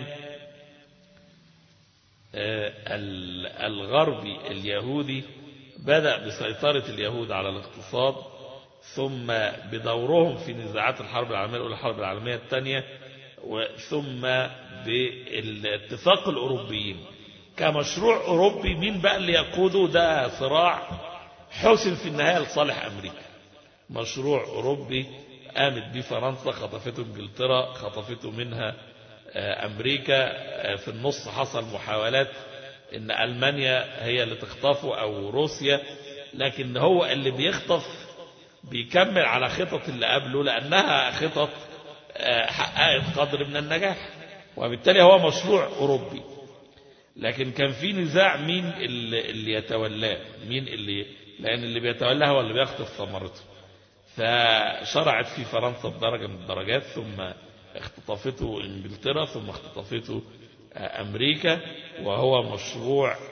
الغربي اليهودي بدأ بسيطرة اليهود على الاقتصاد ثم بدورهم في نزاعات الحرب العالمية الأولى الحرب العالمية الثانية ثم بالاتفاق الأوروبيين كمشروع أوروبي مين بقى اللي يقوده ده صراع حسن في النهاية لصالح أمريكا مشروع أوروبي قامت به فرنسا خطفته انجلترا خطفته منها أمريكا في النص حصل محاولات ان ألمانيا هي اللي تخطفه أو روسيا لكن هو اللي بيخطف بيكمل على خطط اللي قبله لأنها خطط حققت قدر من النجاح وبالتالي هو مشروع أوروبي لكن كان في نزاع مين اللي, اللي يتولاه مين اللي لأن اللي بيتولاه هو اللي بيخطف ثمرته فشرعت في فرنسا بدرجة من الدرجات ثم اختطفته انجلترا ثم اختطفته امريكا وهو مشروع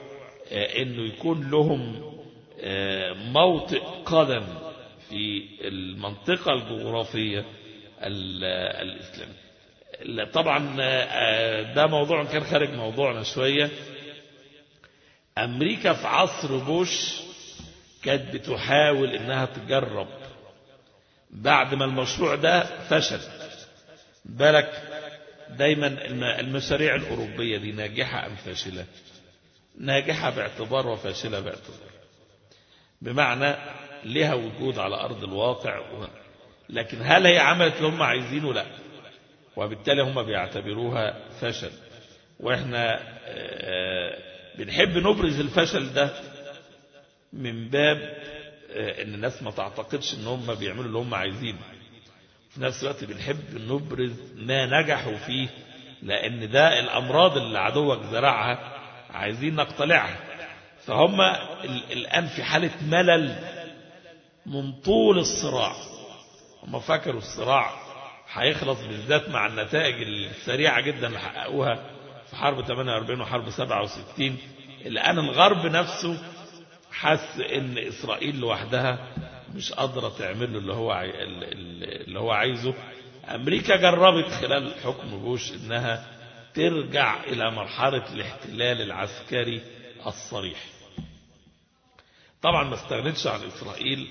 آه، انه يكون لهم آه، موطئ قدم في المنطقة الجغرافية ال- الإسلامية لا، طبعا آه، ده موضوع كان خارج موضوعنا شوية أمريكا في عصر بوش كانت بتحاول إنها تجرب بعد ما المشروع ده فشل بالك دايما الم- المشاريع الأوروبية دي ناجحة أم فاشلة ناجحة باعتبار وفاشلة باعتبار بمعنى لها وجود على أرض الواقع و... لكن هل هي عملت اللي هم عايزينه لا وبالتالي هم بيعتبروها فشل واحنا آه، بنحب نبرز الفشل ده من باب آه، ان الناس ما تعتقدش ان هم بيعملوا اللي هم عايزينه في نفس الوقت بنحب نبرز ما نجحوا فيه لان ده الامراض اللي عدوك زرعها عايزين نقتلعها فهم ال- الان في حالة ملل من طول الصراع هم فكروا الصراع هيخلص بالذات مع النتائج السريعة جدا اللي حققوها في حرب 48 وحرب 67 الآن الغرب نفسه حس ان اسرائيل لوحدها مش قادره تعمل له اللي هو عاي... اللي هو عايزه امريكا جربت خلال حكم بوش انها ترجع الى مرحله الاحتلال العسكري الصريح طبعا ما استغنتش عن اسرائيل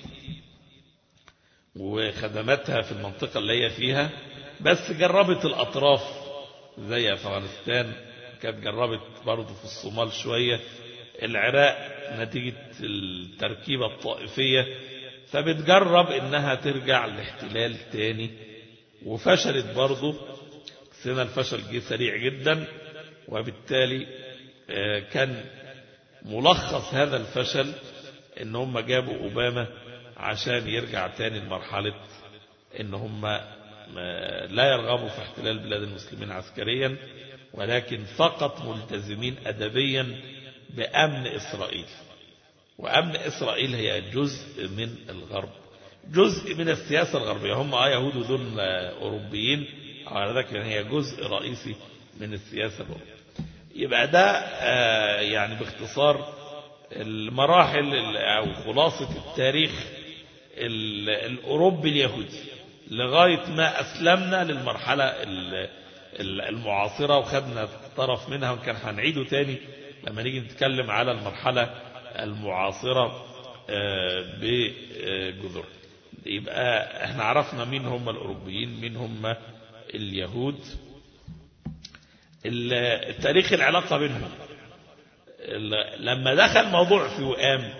وخدماتها في المنطقه اللي هي فيها بس جربت الاطراف زي افغانستان كانت جربت برضه في الصومال شويه العراق نتيجة التركيبة الطائفية فبتجرب انها ترجع لاحتلال تاني وفشلت برضه سنة الفشل جه سريع جدا وبالتالي آه، كان ملخص هذا الفشل ان هم جابوا اوباما عشان يرجع تاني لمرحلة ان هم ما- لا يرغبوا في احتلال بلاد المسلمين عسكريا ولكن فقط ملتزمين ادبيا بامن اسرائيل وامن اسرائيل هي جزء من الغرب جزء من السياسه الغربيه هم اه يهود ودول آه، اوروبيين على ذلك هي جزء رئيسي من السياسه الاوروبيه يبقى ده آه، يعني باختصار المراحل ال- او خلاصه التاريخ ال- الاوروبي اليهودي لغايه ما اسلمنا للمرحله ال- ال- المعاصره وخدنا طرف منها وكان هنعيده تاني لما نيجي نتكلم على المرحله المعاصره آه، بجذور يبقى احنا عرفنا مين هم الاوروبيين مين هم اليهود ال- التاريخ العلاقه بينهم ال- لما دخل موضوع في وئام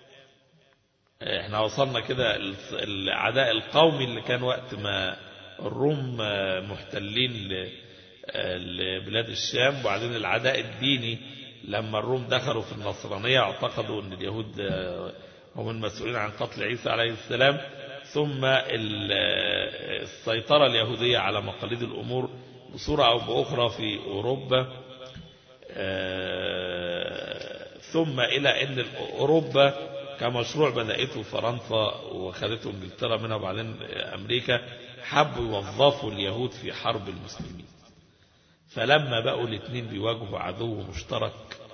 احنا وصلنا كده الس- العداء القومي اللي كان وقت ما الروم آه، محتلين ل- آه، لبلاد الشام وبعدين العداء الديني لما الروم دخلوا في النصرانية اعتقدوا ان اليهود آه، هم المسؤولين عن قتل عيسى عليه السلام ثم ال- آه، السيطرة اليهودية على مقاليد الأمور بصورة أو بأخرى في أوروبا آه، ثم إلى أن أوروبا كمشروع بدأته فرنسا وخدته انجلترا منها وبعدين أمريكا حبوا يوظفوا اليهود في حرب المسلمين فلما بقوا الاثنين بيواجهوا عدو مشترك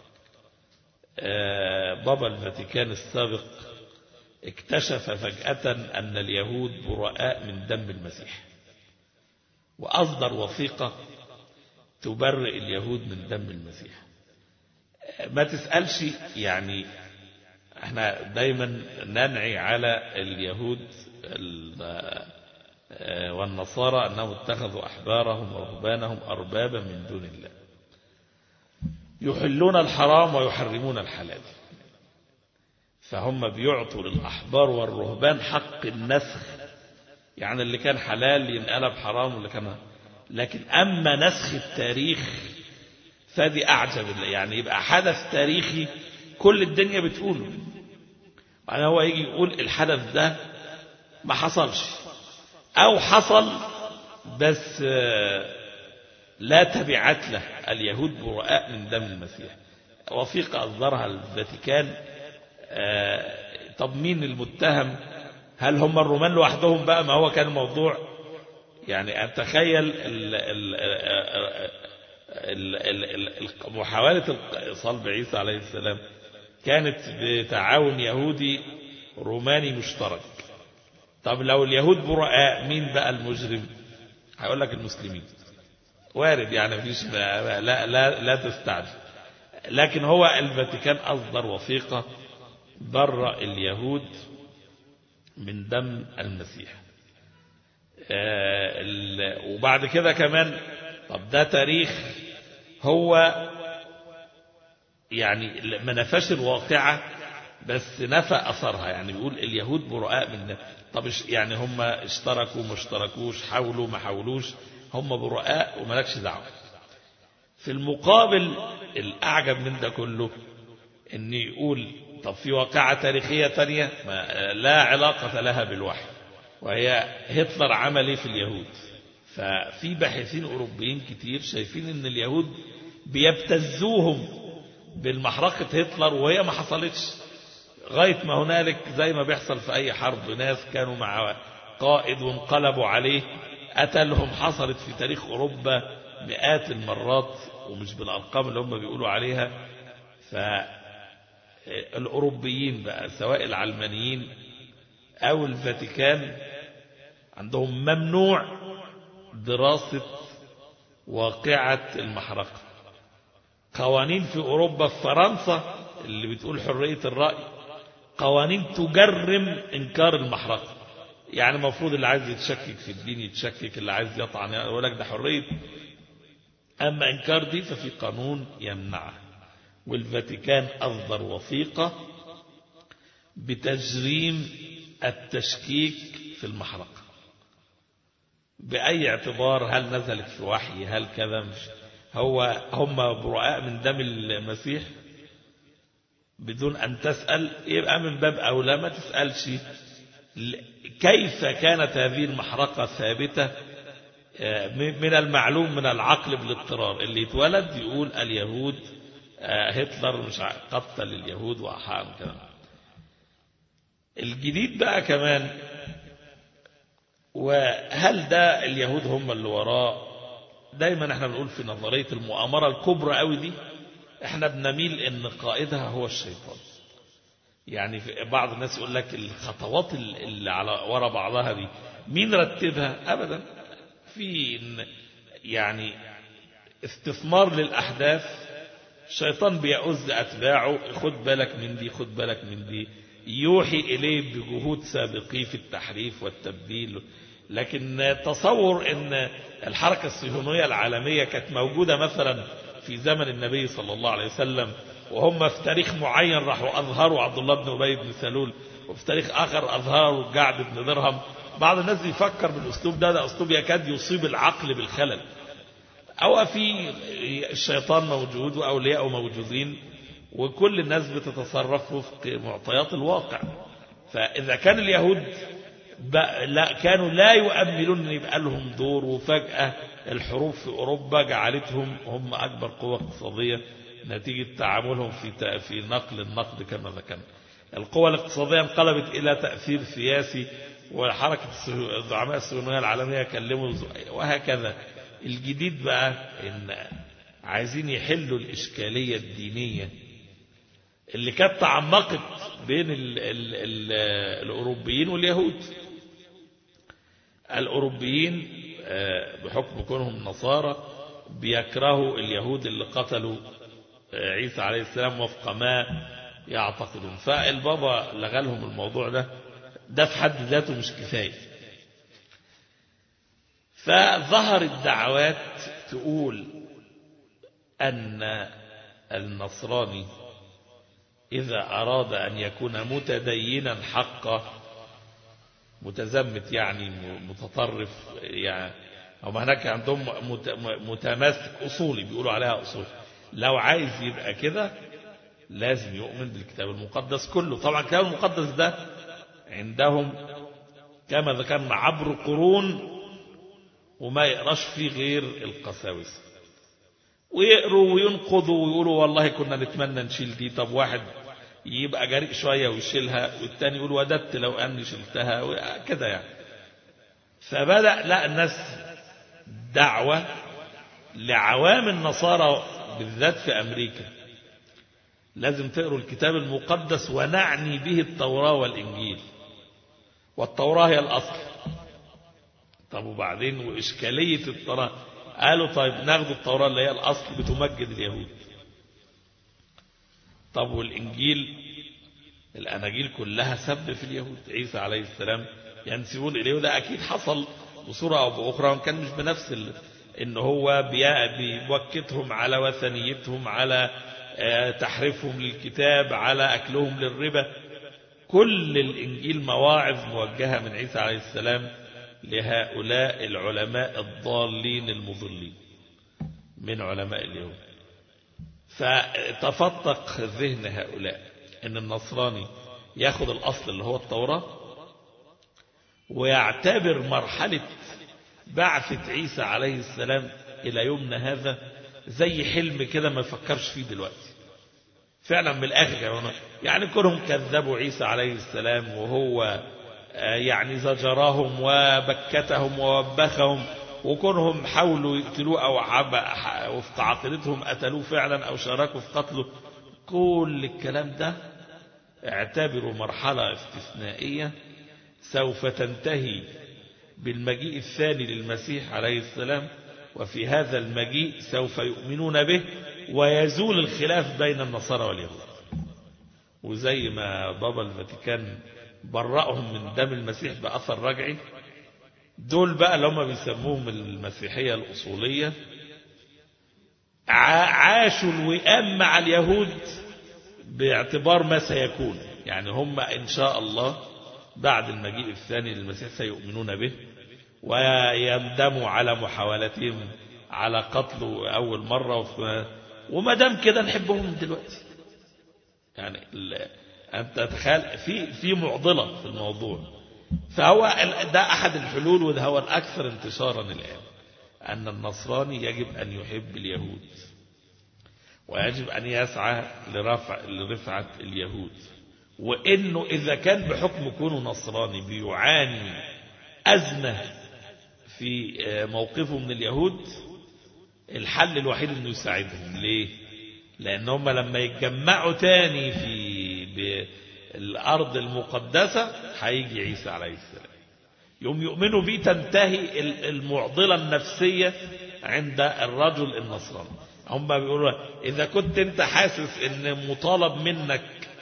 آه، بابا الفاتيكان السابق اكتشف فجأة أن اليهود براء من دم المسيح وأصدر وثيقة تبرئ اليهود من دم المسيح ما تسألش يعني احنا دايما ننعي على اليهود ال- آه، والنصارى أنهم اتخذوا أحبارهم ورهبانهم أربابا من دون الله يحلون الحرام ويحرمون الحلال فهم بيعطوا للأحبار والرهبان حق النسخ يعني اللي كان حلال ينقلب حرام واللي كان لكن أما نسخ التاريخ فدي أعجب يعني يبقى حدث تاريخي كل الدنيا بتقوله يعني هو يجي يقول الحدث ده ما حصلش أو حصل بس آه، لا تبعات له اليهود براء من دم المسيح وثيقة أصدرها الفاتيكان آه، طب مين المتهم هل هم الرومان لوحدهم بقى ما هو كان الموضوع يعني أتخيل ال ال ال ال ال ال محاولة صلب عيسى عليه السلام كانت بتعاون يهودي روماني مشترك طب لو اليهود براء مين بقى المجرم هيقول لك المسلمين وارد يعني مفيش لا لا لا, لا تستعجل لكن هو الفاتيكان أصدر وثيقة برأ اليهود من دم المسيح آه، ال- وبعد كده كمان طب ده تاريخ هو يعني ما نفاش الواقعة بس نفى أثرها يعني بيقول اليهود براء من طب إش- يعني هم اشتركوا ما اشتركوش حاولوا ما حاولوش هم براء وملكش دعوة في المقابل الأعجب من ده كله ان يقول طب في واقعة تاريخية تانية ما لا علاقة لها بالوحي وهي هتلر عمل ايه في اليهود ففي باحثين أوروبيين كتير شايفين ان اليهود بيبتزوهم بالمحرقة هتلر وهي ما حصلتش غاية ما هنالك زي ما بيحصل في أي حرب ناس كانوا مع قائد وانقلبوا عليه قتلهم حصلت في تاريخ أوروبا مئات المرات ومش بالأرقام اللي هم بيقولوا عليها فالأوروبيين بقى سواء العلمانيين أو الفاتيكان عندهم ممنوع دراسة واقعة المحرقة قوانين في أوروبا في فرنسا اللي بتقول حرية الرأي قوانين تجرم إنكار المحرقة يعني المفروض اللي عايز يتشكك في الدين يتشكك اللي عايز يطعن يقول لك ده حرية أما إنكار دي ففي قانون يمنعه والفاتيكان أصدر وثيقة بتجريم التشكيك في المحرقة بأي اعتبار هل نزلت في وحي هل كذا مش هو هم براء من دم المسيح بدون أن تسأل يبقى من باب أولى ما تسألش كيف كانت هذه المحرقة ثابتة من المعلوم من العقل بالاضطرار اللي يتولد يقول اليهود هتلر مش قتل اليهود وأحام كذا الجديد بقى كمان وهل ده اليهود هم اللي وراه دايما احنا بنقول في نظرية المؤامرة الكبرى قوي دي احنا بنميل ان قائدها هو الشيطان يعني في بعض الناس يقول لك الخطوات اللي على ورا بعضها دي مين رتبها ابدا في يعني استثمار للاحداث الشيطان بيعز اتباعه خد بالك من دي خد بالك من دي يوحي اليه بجهود سابقيه في التحريف والتبديل لكن تصور ان الحركة الصهيونية العالمية كانت موجودة مثلا في زمن النبي صلى الله عليه وسلم وهم في تاريخ معين راحوا أظهروا عبد الله بن أبي بن سلول وفي تاريخ آخر أظهروا جعد بن درهم بعض الناس بيفكر بالأسلوب ده ده أسلوب يكاد يصيب العقل بالخلل أو في الشيطان موجود وأولياءه موجودين وكل الناس بتتصرف وفق معطيات الواقع فإذا كان اليهود لا كانوا لا يؤملون ان يبقى لهم دور وفجأة الحروب في أوروبا جعلتهم هم أكبر قوة اقتصادية نتيجة تعاملهم في في نقل النقد كما ذكرنا القوة الاقتصادية انقلبت إلى تأثير سياسي وحركة الزعماء الصهيونية العالمية كلموا وهكذا الجديد بقى إن عايزين يحلوا الإشكالية الدينية اللي كانت تعمقت بين ال ال ال الأوروبيين واليهود الأوروبيين بحكم كونهم نصارى بيكرهوا اليهود اللي قتلوا عيسى عليه السلام وفق ما يعتقدون فالبابا لغى لهم الموضوع ده ده في حد ذاته مش كفاية فظهرت دعوات تقول أن النصراني إذا أراد أن يكون متدينا حقا متزمت يعني متطرف يعني هم هناك عندهم متماسك أصولي بيقولوا عليها أصول لو عايز يبقى كده لازم يؤمن بالكتاب المقدس كله طبعا الكتاب المقدس ده عندهم كما ذكرنا عبر قرون وما يقراش فيه غير القساوسه ويقروا وينقضوا ويقولوا والله كنا نتمنى نشيل دي طب واحد يبقى جريء شوية ويشيلها والتاني يقول وددت لو أني شلتها كده يعني فبدأ لا الناس دعوة لعوام النصارى بالذات في أمريكا لازم تقروا الكتاب المقدس ونعني به التوراة والإنجيل والتوراة هي الأصل طب وبعدين وإشكالية التوراة قالوا طيب ناخد التوراة اللي هي الأصل بتمجد اليهود طب والإنجيل الأناجيل كلها سب في اليهود عيسى عليه السلام ينسبون إليه وده أكيد حصل بصورة أو بأخرى وإن كان مش بنفس ال... إن هو بيوكتهم على وثنيتهم على تحريفهم للكتاب على أكلهم للربا كل الإنجيل مواعظ موجهة من عيسى عليه السلام لهؤلاء العلماء الضالين المضلين من علماء اليهود فتفتق ذهن هؤلاء ان النصراني ياخد الاصل اللي هو التوراة ويعتبر مرحلة بعثة عيسى عليه السلام الى يومنا هذا زي حلم كده ما يفكرش فيه دلوقتي فعلا من الاخر يعني كلهم كذبوا عيسى عليه السلام وهو يعني زجرهم وبكتهم ووبخهم وكونهم حاولوا يقتلوه أو وفق عقيدتهم قتلوه فعلا أو شاركوا في قتله كل الكلام ده اعتبروا مرحلة استثنائية سوف تنتهي بالمجيء الثاني للمسيح عليه السلام وفي هذا المجيء سوف يؤمنون به ويزول الخلاف بين النصارى واليهود وزي ما بابا الفاتيكان برأهم من دم المسيح بأثر رجعي دول بقى اللي هم بيسموهم المسيحية الأصولية عاشوا الوئام مع اليهود باعتبار ما سيكون يعني هم إن شاء الله بعد المجيء الثاني للمسيح سيؤمنون به ويندموا على محاولتهم على قتله أول مرة وما دام كده نحبهم دلوقتي يعني أنت تخيل في في معضلة في الموضوع فهو ده أحد الحلول وده هو الأكثر انتشارا الآن أن النصراني يجب أن يحب اليهود ويجب أن يسعى لرفع لرفعة اليهود وإنه إذا كان بحكم كونه نصراني بيعاني أزمة في موقفه من اليهود الحل الوحيد أنه يساعدهم ليه لأن هم لما يتجمعوا تاني في بالأرض المقدسة هيجي عيسى عليه السلام يوم يؤمنوا به تنتهي المعضلة النفسية عند الرجل النصراني هم بيقولوا إذا كنت أنت حاسس أن مطالب منك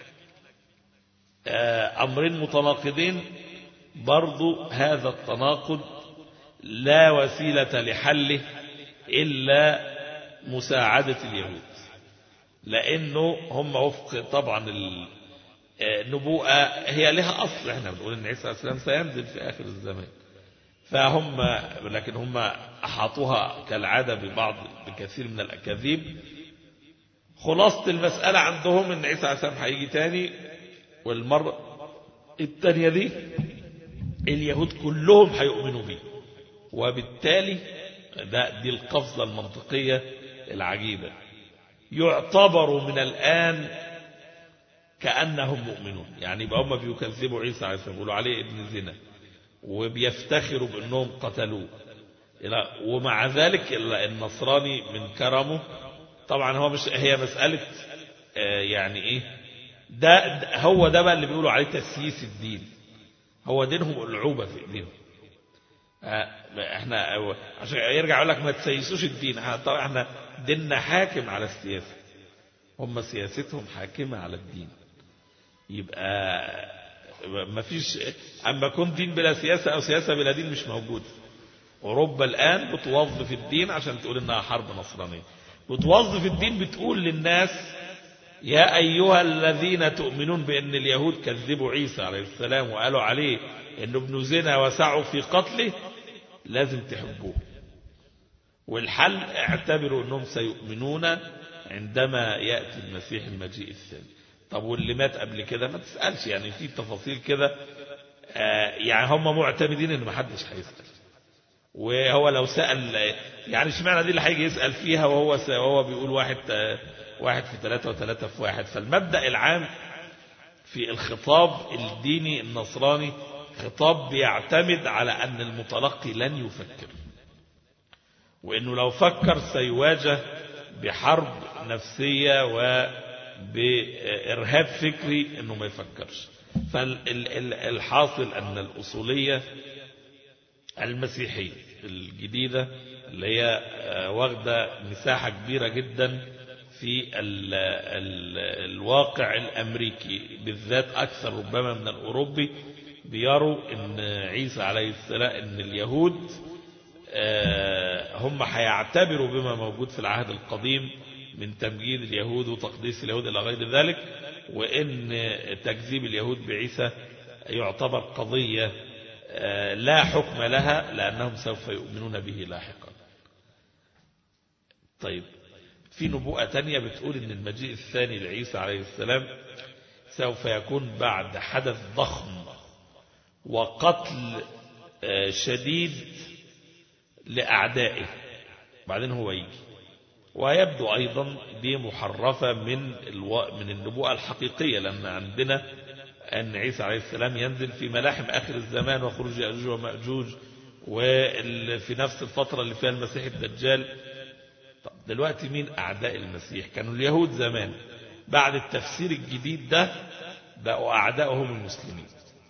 أمرين متناقضين برضو هذا التناقض لا وسيلة لحله إلا مساعدة اليهود لأنه هم وفق طبعا النبوءة هي لها أصل احنا بنقول ان عيسى عليه السلام سينزل في آخر الزمان فهم لكن هم أحاطوها كالعادة ببعض بكثير من الأكاذيب خلاصة المسألة عندهم ان عيسى عليه السلام هيجي تاني والمرة التانية دي اليهود كلهم هيؤمنوا به وبالتالي ده دي القفزة المنطقية العجيبة يعتبر من الآن كأنهم مؤمنون يعني يبقى هم بيكذبوا عيسى عليه السلام بيقولوا عليه ابن زنا وبيفتخروا بأنهم قتلوه ومع ذلك النصراني من كرمه طبعا هو مش هي مسألة يعني ايه ده هو ده بقى اللي بيقولوا عليه تسييس الدين هو دينهم العوبة في ايديهم احنا عشان يرجع يقول لك ما تسيسوش الدين طبعا احنا ديننا حاكم على السياسة هم سياستهم حاكمة على الدين يبقى ما فيش اما كنت دين بلا سياسة او سياسة بلا دين مش موجود اوروبا الان بتوظف الدين عشان تقول انها حرب نصرانية بتوظف الدين بتقول للناس يا ايها الذين تؤمنون بان اليهود كذبوا عيسى عليه السلام وقالوا عليه انه ابن زنا وسعوا في قتله لازم تحبوه والحل اعتبروا انهم سيؤمنون عندما يأتي المسيح المجيء الثاني طب واللي مات قبل كده ما تسألش يعني في تفاصيل كده آه يعني هم معتمدين ان ما حدش هيسأل وهو لو سأل يعني اشمعنى دي اللي هيجي يسأل فيها وهو وهو بيقول واحد واحد في ثلاثة وثلاثة في واحد فالمبدأ العام في الخطاب الديني النصراني خطاب بيعتمد على أن المتلقي لن يفكر وأنه لو فكر سيواجه بحرب نفسية بإرهاب فكري أنه ما يفكرش فالحاصل أن الأصولية المسيحية الجديدة اللي هي واخدة مساحة كبيرة جدا في ال ال الواقع الأمريكي بالذات أكثر ربما من الأوروبي بيروا أن عيسى عليه السلام أن اليهود هم هيعتبروا بما موجود في العهد القديم من تمجيد اليهود وتقديس اليهود إلى غير ذلك وإن تكذيب اليهود بعيسى يعتبر قضية لا حكم لها لأنهم سوف يؤمنون به لاحقا طيب في نبوءة تانية بتقول ان المجيء الثاني لعيسى عليه السلام سوف يكون بعد حدث ضخم وقتل شديد لأعدائه بعدين هو يجي ويبدو أيضا دي محرفة من الو... من النبوءة الحقيقية لأن عندنا أن عيسى عليه السلام ينزل في ملاحم آخر الزمان وخروج يأجوج ومأجوج وفي نفس الفترة اللي فيها المسيح الدجال طب دلوقتي مين أعداء المسيح كانوا اليهود زمان بعد التفسير الجديد ده بقوا أعدائهم المسلمين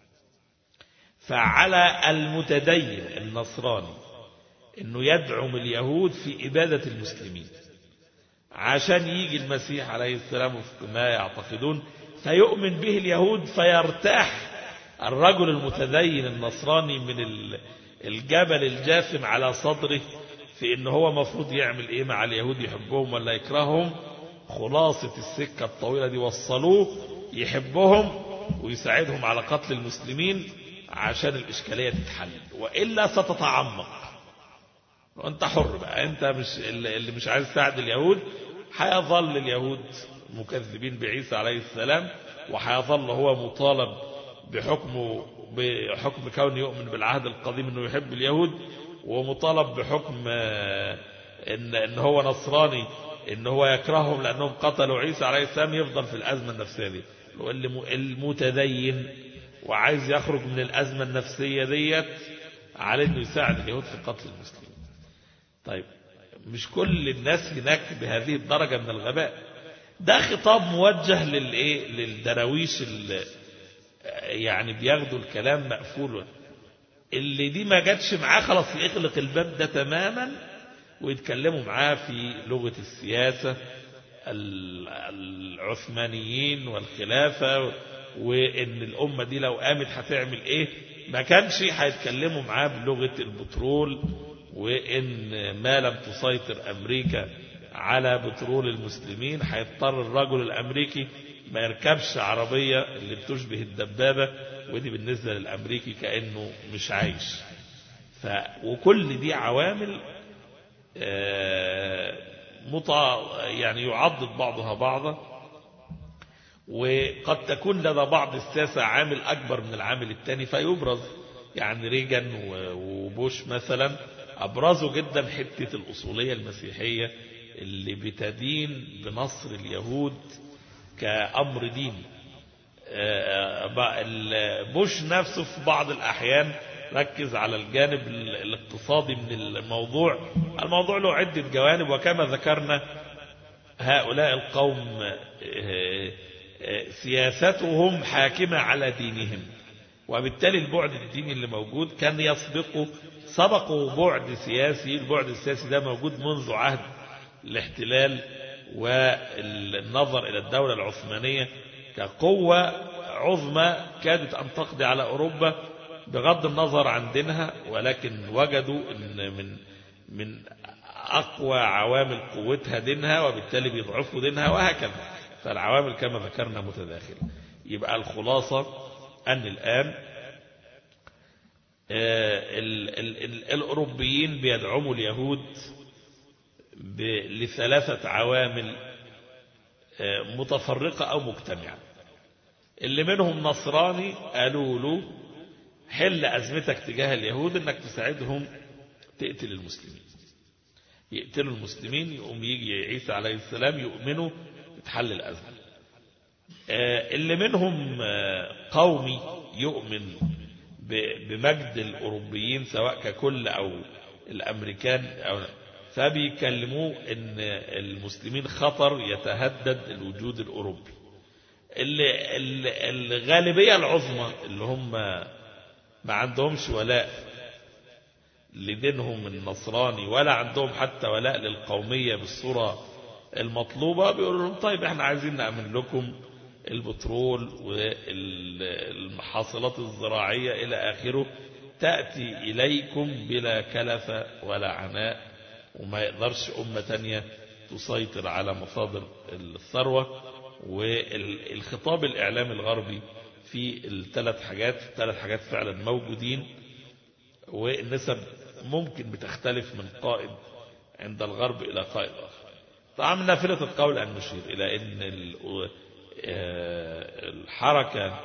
فعلى المتدين النصراني انه يدعم اليهود في إبادة المسلمين عشان يجي المسيح عليه السلام وفق ما يعتقدون فيؤمن به اليهود فيرتاح الرجل المتدين النصراني من الجبل الجاثم على صدره في ان هو مفروض يعمل ايه مع اليهود يحبهم ولا يكرههم خلاصة السكة الطويلة دي وصلوه يحبهم ويساعدهم على قتل المسلمين عشان الإشكالية تتحل وإلا ستتعمق وانت حر بقى انت مش اللي مش عايز تساعد اليهود هيظل اليهود مكذبين بعيسى عليه السلام وهيظل هو مطالب بحكمه بحكم كونه يؤمن بالعهد القديم انه يحب اليهود ومطالب بحكم ان ان هو نصراني ان هو يكرههم لانهم قتلوا عيسى عليه السلام يفضل في الازمه النفسيه دي المتدين وعايز يخرج من الازمه النفسيه ديت عليه انه يساعد اليهود في قتل المسلمين طيب مش كل الناس هناك بهذه الدرجة من الغباء ده خطاب موجه للايه للدراويش اللي يعني بياخدوا الكلام مقفول اللي دي ما جاتش معاه خلاص يغلق الباب ده تماما ويتكلموا معاه في لغة السياسة العثمانيين والخلافة وان الامة دي لو قامت هتعمل ايه ما كانش هيتكلموا معاه بلغة البترول وإن ما لم تسيطر أمريكا على بترول المسلمين هيضطر الرجل الأمريكي ما يركبش عربية اللي بتشبه الدبابة ودي بالنسبة للأمريكي كأنه مش عايش ف وكل دي عوامل مطا يعني يعضد بعضها بعضا وقد تكون لدى بعض الساسة عامل أكبر من العامل الثاني فيبرز يعني ريجن وبوش مثلا أبرزوا جدا حتة الأصولية المسيحية اللي بتدين بنصر اليهود كأمر ديني بوش نفسه في بعض الأحيان ركز على الجانب الاقتصادي من الموضوع الموضوع له عدة جوانب وكما ذكرنا هؤلاء القوم سياستهم حاكمة على دينهم وبالتالي البعد الديني اللي موجود كان يسبقه سبقه بعد سياسي البعد السياسي ده موجود منذ عهد الاحتلال والنظر إلى الدولة العثمانية كقوة عظمى كادت أن تقضي على أوروبا بغض النظر عن دينها ولكن وجدوا أن من من أقوى عوامل قوتها دينها وبالتالي بيضعفوا دينها وهكذا فالعوامل كما ذكرنا متداخلة يبقى الخلاصة أن الآن ال ال ال الأوروبيين بيدعموا اليهود لثلاثة عوامل متفرقة أو مجتمعة اللي منهم نصراني قالوا له حل أزمتك تجاه اليهود انك تساعدهم تقتل المسلمين يقتلوا المسلمين يقوم يجي عيسى عليه السلام يؤمنوا تتحل الأزمة اللي منهم قومي يؤمن بمجد الأوروبيين سواء ككل أو الأمريكان أو فبيكلموه ان المسلمين خطر يتهدد الوجود الاوروبي اللي اللي- الغالبيه العظمى اللي هم ما عندهمش ولاء لدينهم النصراني ولا عندهم حتى ولاء للقوميه بالصوره المطلوبه بيقولوا لهم طيب احنا عايزين نامن لكم البترول والمحاصيلات الزراعيه الى اخره تاتي اليكم بلا كلفه ولا عناء وما يقدرش أمة تانية تسيطر على مصادر الثروة والخطاب الإعلامي الغربي في الثلاث حاجات الثلاث حاجات فعلا موجودين والنسب ممكن بتختلف من قائد عند الغرب إلى قائد آخر طبعا من نافلة القول أن نشير إلى أن ال- آه، الحركة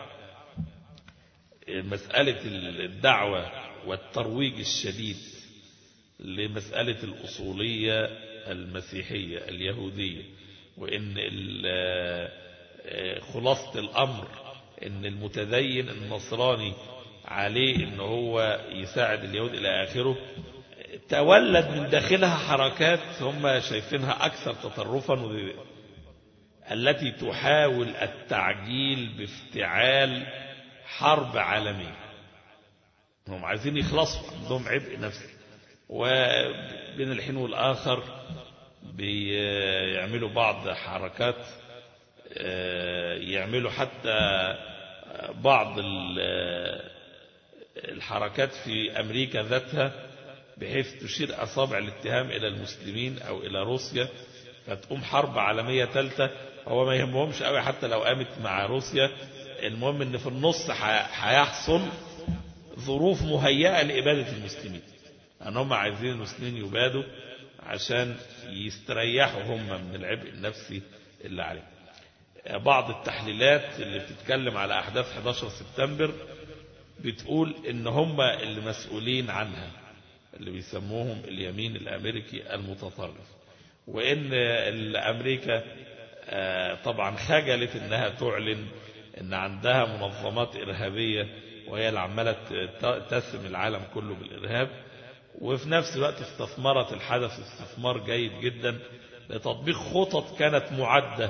مسألة الدعوة والترويج الشديد لمسألة الأصولية المسيحية اليهودية وإن ال- خلاصة الأمر إن المتدين النصراني عليه إن هو يساعد اليهود إلى آخره تولد من داخلها حركات هم شايفينها أكثر تطرفا و- التي تحاول التعجيل بافتعال حرب عالمية هم عايزين يخلصوا عندهم عبء نفسي وبين الحين والآخر بيعملوا بعض حركات آه، يعملوا حتى بعض ال- الحركات في أمريكا ذاتها بحيث تشير أصابع الاتهام إلى المسلمين أو إلى روسيا فتقوم حرب عالمية ثالثة هو ما يهمهمش قوي حتى لو قامت مع روسيا المهم ان في النص ح- هيحصل ظروف مهيئة لإبادة المسلمين أن هم عايزين المسلمين يبادوا عشان يستريحوا هم من العبء النفسي اللي عليهم بعض التحليلات اللي بتتكلم على أحداث 11 سبتمبر بتقول ان هم اللي مسؤولين عنها اللي بيسموهم اليمين الامريكي المتطرف وان امريكا آه، طبعا خجلت انها تعلن ان عندها منظمات ارهابيه وهي اللي عماله ت- تسم العالم كله بالارهاب وفي نفس الوقت استثمرت الحدث استثمار جيد جدا لتطبيق خطط كانت معده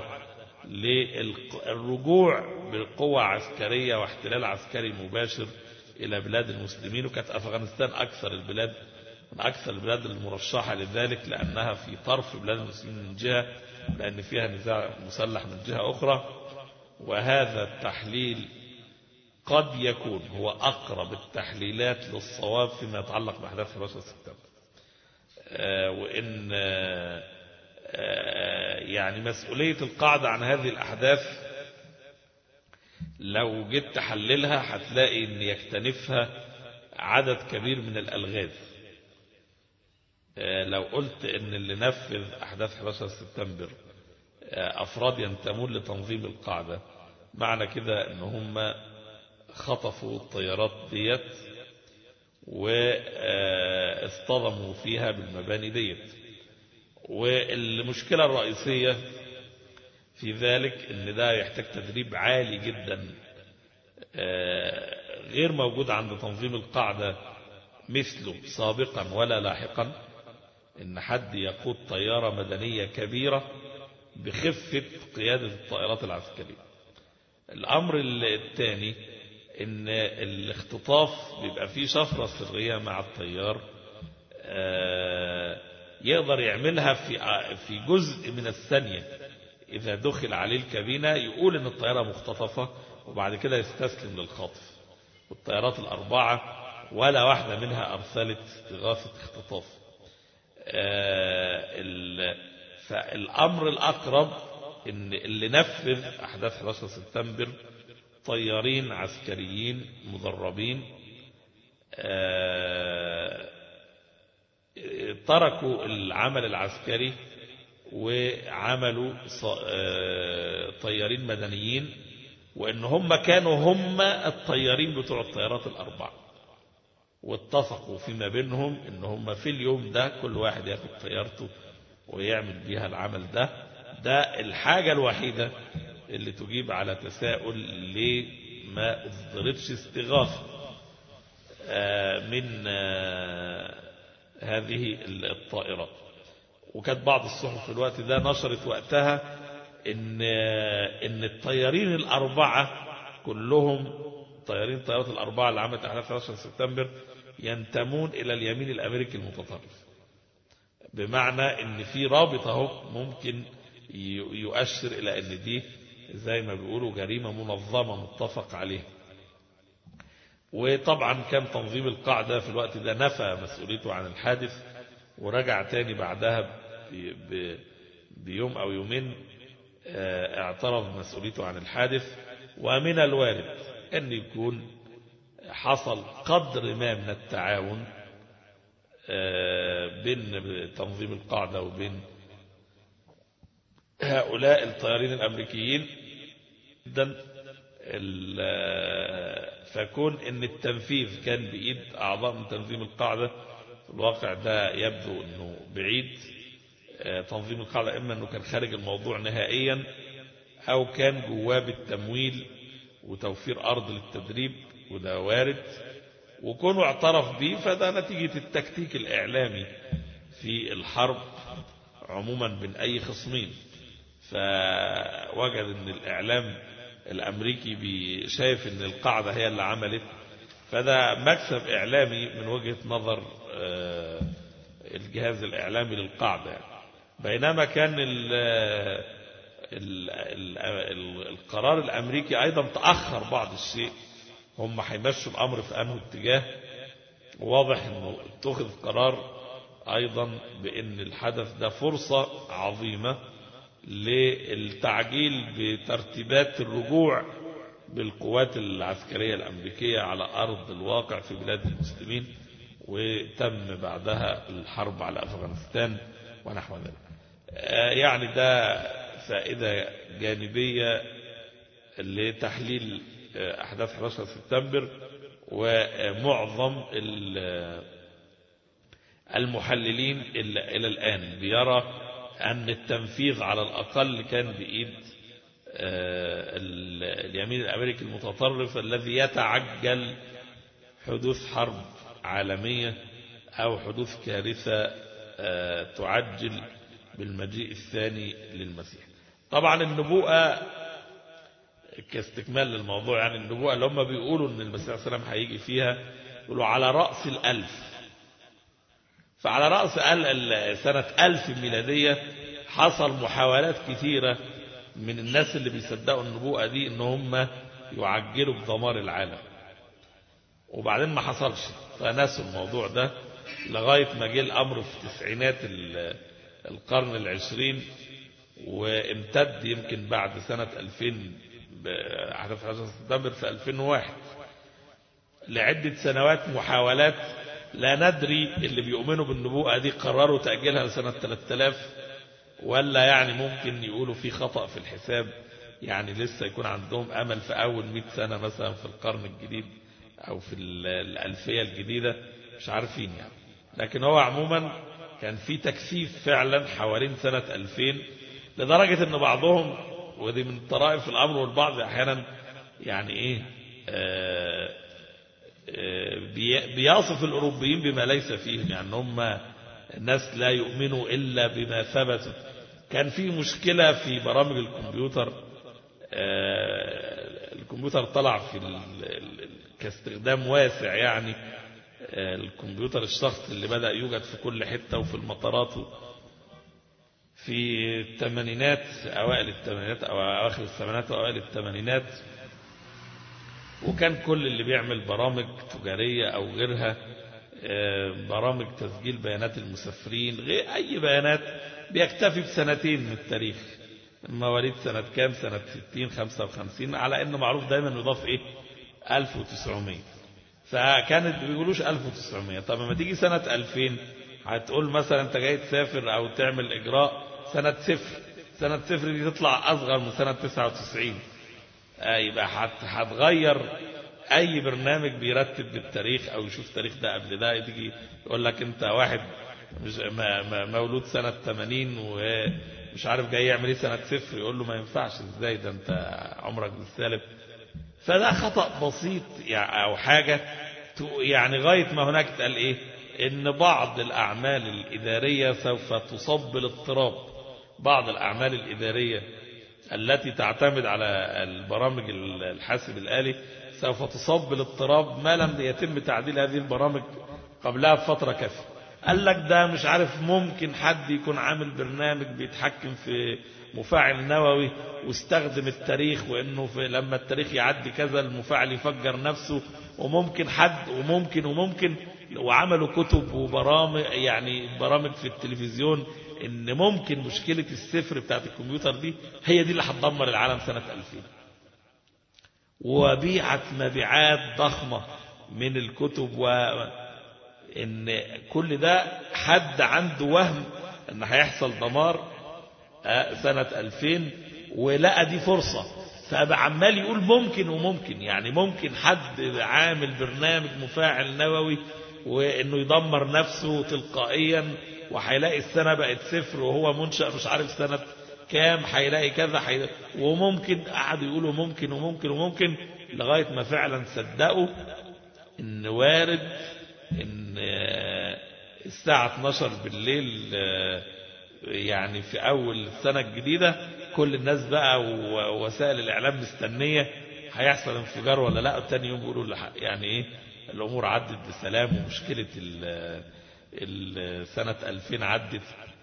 للرجوع بقوة عسكرية واحتلال عسكري مباشر إلى بلاد المسلمين وكانت أفغانستان أكثر البلاد من أكثر البلاد المرشحة لذلك لأنها في طرف بلاد المسلمين من جهة لأن فيها نزاع مسلح من جهة أخرى وهذا التحليل قد يكون هو أقرب التحليلات للصواب فيما يتعلق بأحداث 11 سبتمبر آه، وإن آه، آه، يعني مسؤولية القاعدة عن هذه الأحداث لو جيت تحللها هتلاقي ان يكتنفها عدد كبير من الالغاز آه، لو قلت ان اللي نفذ احداث 11 سبتمبر آه، افراد ينتمون لتنظيم القاعدة معنى كده ان هم خطفوا الطيارات ديت واصطدموا فيها بالمباني ديت والمشكلة الرئيسية في ذلك ان ده يحتاج تدريب عالي جدا آه، غير موجود عند تنظيم القاعدة مثله سابقا ولا لاحقا ان حد يقود طيارة مدنية كبيرة بخفة قيادة الطائرات العسكرية الامر الثاني ان الاختطاف بيبقى فيه شفرة سرية مع الطيار آه، يقدر يعملها في في جزء من الثانية إذا دخل عليه الكابينة يقول إن الطيارة مختطفة وبعد كده يستسلم للخطف والطيارات الأربعة ولا واحدة منها أرسلت إغاثة اختطاف آه، ال- فالأمر الأقرب إن اللي نفذ أحداث 11 سبتمبر طيارين عسكريين مدربين آه، تركوا العمل العسكري وعملوا ص- آه، طيارين مدنيين وان هم كانوا هم الطيارين بتوع الطيارات الاربعه واتفقوا فيما بينهم ان هم في اليوم ده كل واحد ياخد طيارته ويعمل بيها العمل ده ده الحاجه الوحيده اللي تجيب على تساؤل ليه ما اصدرتش استغاثه آه، من آه، هذه الطائرات وكانت بعض الصحف في الوقت ده نشرت وقتها ان ان الطيارين الاربعه كلهم طيارين الطيارات الاربعه اللي عملت احداث 11 سبتمبر ينتمون الى اليمين الامريكي المتطرف بمعنى ان في رابط اهو ممكن يؤشر الى ان دي زي ما بيقولوا جريمه منظمه متفق عليها وطبعا كان تنظيم القاعده في الوقت ده نفى مسؤوليته عن الحادث ورجع تاني بعدها بيوم او يومين اعترف بمسؤوليته عن الحادث ومن الوارد أن يكون حصل قدر ما من التعاون بين تنظيم القاعدة وبين هؤلاء الطيارين الأمريكيين جدا فكون ان التنفيذ كان بإيد أعضاء من تنظيم القاعدة في الواقع ده يبدو أنه بعيد تنظيم القاعدة إما أنه كان خارج الموضوع نهائيا أو كان جواه بالتمويل وتوفير أرض للتدريب وده وارد وكونه اعترف به فده نتيجة التكتيك الإعلامي في الحرب عموما بين أي خصمين فوجد أن الإعلام الأمريكي شايف أن القاعدة هي اللي عملت فده مكسب إعلامي من وجهة نظر الجهاز الإعلامي للقاعدة يعني. بينما كان ال ال ال القرار الأمريكي أيضا تأخر بعض الشيء هم هيمشوا الأمر في أنه اتجاه واضح أنه اتخذ قرار أيضا بأن الحدث ده فرصة عظيمة للتعجيل بترتيبات الرجوع بالقوات العسكرية الأمريكية على أرض الواقع في بلاد المسلمين وتم بعدها الحرب على أفغانستان ونحو ذلك يعني ده فائدة جانبية لتحليل أحداث 11 سبتمبر ومعظم المحللين إلى الآن بيرى أن التنفيذ على الأقل كان بإيد اليمين الأمريكي المتطرف الذي يتعجل حدوث حرب عالمية أو حدوث كارثة تعجل بالمجيء الثاني للمسيح طبعا النبوءة كاستكمال للموضوع يعني النبوءة اللي هم بيقولوا ان المسيح صلى الله عليه وسلم هيجي فيها يقولوا على رأس الألف فعلى رأس سنة ألف ميلادية حصل محاولات كثيرة من الناس اللي بيصدقوا النبوءة دي ان هم يعجلوا بدمار العالم وبعدين ما حصلش فنسوا الموضوع ده لغاية ما جه الأمر في تسعينات القرن العشرين وامتد يمكن بعد سنة 2000 أحداث 11 سبتمبر في 2001 لعدة سنوات محاولات لا ندري اللي بيؤمنوا بالنبوءة دي قرروا تأجيلها لسنة 3000 ولا يعني ممكن يقولوا في خطأ في الحساب يعني لسه يكون عندهم أمل في أول 100 سنة مثلا في القرن الجديد أو في الألفية الجديدة مش عارفين يعني لكن هو عموما كان في تكثيف فعلا حوالين سنة 2000 لدرجة ان بعضهم ودي من طرائف الامر والبعض احيانا يعني ايه آآ آآ بيصف الاوروبيين بما ليس فيهم يعني هم الناس لا يؤمنوا الا بما ثبت كان في مشكلة في برامج الكمبيوتر الكمبيوتر طلع في كاستخدام واسع يعني الكمبيوتر الشخص اللي بدأ يوجد في كل حتة وفي المطارات في الثمانينات أوائل الثمانينات أو أواخر الثمانينات وأوائل الثمانينات وكان كل اللي بيعمل برامج تجارية أو غيرها برامج تسجيل بيانات المسافرين غير أي بيانات بيكتفي بسنتين من التاريخ مواليد سنة كام سنة 60 55 على أنه معروف دايما يضاف إيه 1900 فكانت بيقولوش 1900 طب لما تيجي سنة 2000 هتقول مثلا انت جاي تسافر او تعمل اجراء سنة صفر سنة صفر دي تطلع اصغر من سنة 99 يبقى هتغير اي برنامج بيرتب بالتاريخ او يشوف التاريخ ده قبل ده تيجي يقول لك انت واحد مش مولود سنة 80 ومش عارف جاي يعمل ايه سنة صفر يقول له ما ينفعش ازاي ده انت عمرك بالسالب فده خطأ بسيط يعني او حاجة يعني غاية ما هناك تقال ايه ان بعض الاعمال الاداريه سوف تصب بالاضطراب بعض الاعمال الاداريه التي تعتمد على البرامج الحاسب الالي سوف تصب بالاضطراب ما لم يتم تعديل هذه البرامج قبلها بفتره كافيه قال لك ده مش عارف ممكن حد يكون عامل برنامج بيتحكم في مفاعل نووي واستخدم التاريخ وانه في لما التاريخ يعدي كذا المفاعل يفجر نفسه وممكن حد وممكن وممكن وعملوا كتب وبرامج يعني برامج في التلفزيون ان ممكن مشكلة الصفر بتاعت الكمبيوتر دي هي دي اللي هتدمر العالم سنة 2000 وبيعت مبيعات ضخمة من الكتب و ان كل ده حد عنده وهم ان هيحصل دمار سنة 2000 ولقى دي فرصة فبقى عمال يقول ممكن وممكن يعني ممكن حد عامل برنامج مفاعل نووي وانه يدمر نفسه تلقائيا وهيلاقي السنة بقت صفر وهو منشأ مش عارف سنة كام هيلاقي كذا حي... وممكن قعدوا يقولوا ممكن وممكن وممكن لغاية ما فعلا صدقوا ان وارد ان الساعة 12 بالليل يعني في أول السنة الجديدة كل الناس بقى ووسائل الإعلام مستنية هيحصل انفجار ولا لا تاني يوم بيقولوا يعني إيه الأمور عدت بسلام ومشكلة سنة 2000 عدت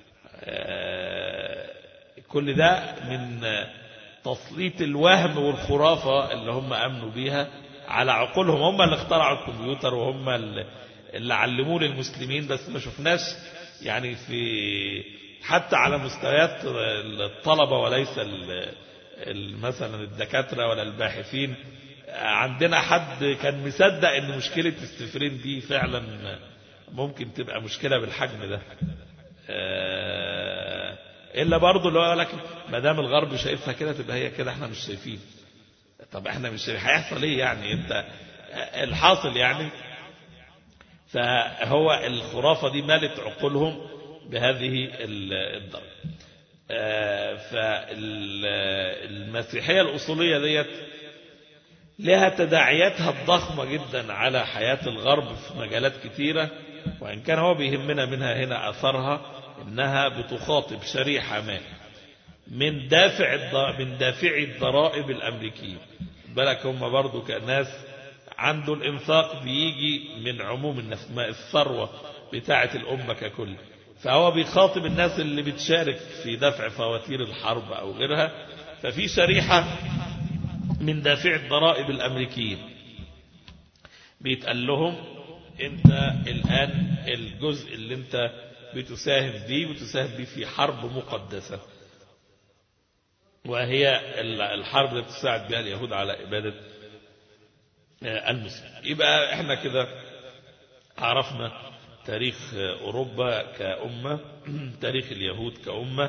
كل ده من تسليط الوهم والخرافة اللي هم أمنوا بيها على عقولهم هم اللي اخترعوا الكمبيوتر وهم اللي علموه للمسلمين بس ما شفناش يعني في حتى على مستويات الطلبة وليس مثلا الدكاترة ولا الباحثين عندنا حد كان مصدق ان مشكلة السفرين دي فعلا ممكن تبقى مشكلة بالحجم ده الا برضه اللي هو لك ما دام الغرب شايفها كده تبقى هي كده احنا مش شايفين طب احنا مش شايفين هيحصل ايه يعني انت الحاصل يعني فهو الخرافة دي مالت عقولهم بهذه الدرجة فالمسيحية الأصولية ديت لها تداعياتها الضخمة جدا على حياة الغرب في مجالات كثيرة وإن كان هو بيهمنا منها هنا أثرها إنها بتخاطب شريحة ما من دافع من دافعي الضرائب الأمريكية بالك هم برضو كناس عنده الإنفاق بيجي من عموم الناس ما الثروة بتاعة الأمة ككل فهو بيخاطب الناس اللي بتشارك في دفع فواتير الحرب أو غيرها ففي شريحة من دافع الضرائب الأمريكيين بيتقال لهم انت الآن الجزء اللي انت بتساهم بيه بتساهم بيه في حرب مقدسة وهي الحرب اللي بتساعد بها اليهود على إبادة المسلم يبقى احنا كده عرفنا تاريخ أوروبا كأمة تاريخ اليهود كأمة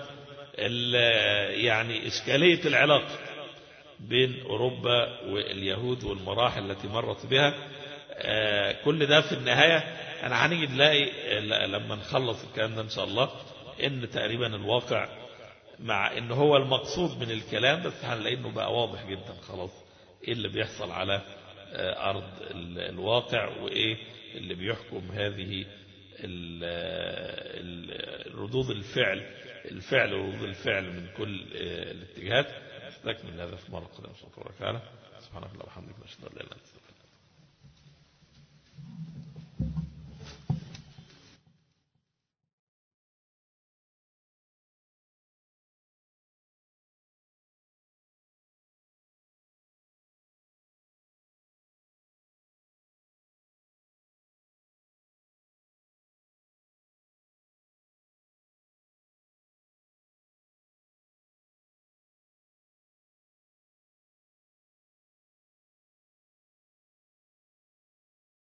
يعني إشكالية العلاقة بين أوروبا واليهود والمراحل التي مرت بها كل ده في النهاية أنا هنيجي نلاقي لما نخلص الكلام ده إن شاء الله إن تقريبا الواقع مع إن هو المقصود من الكلام بس هنلاقي إنه بقى واضح جدا خلاص إيه اللي بيحصل على أرض الواقع وإيه اللي بيحكم هذه ردود الفعل الفعل وردود الفعل من كل الاتجاهات نستكمل هذا في مرة قدام سبحانه وتعالى سبحانك اللهم وبحمدك نشهد ان لا اله الا انت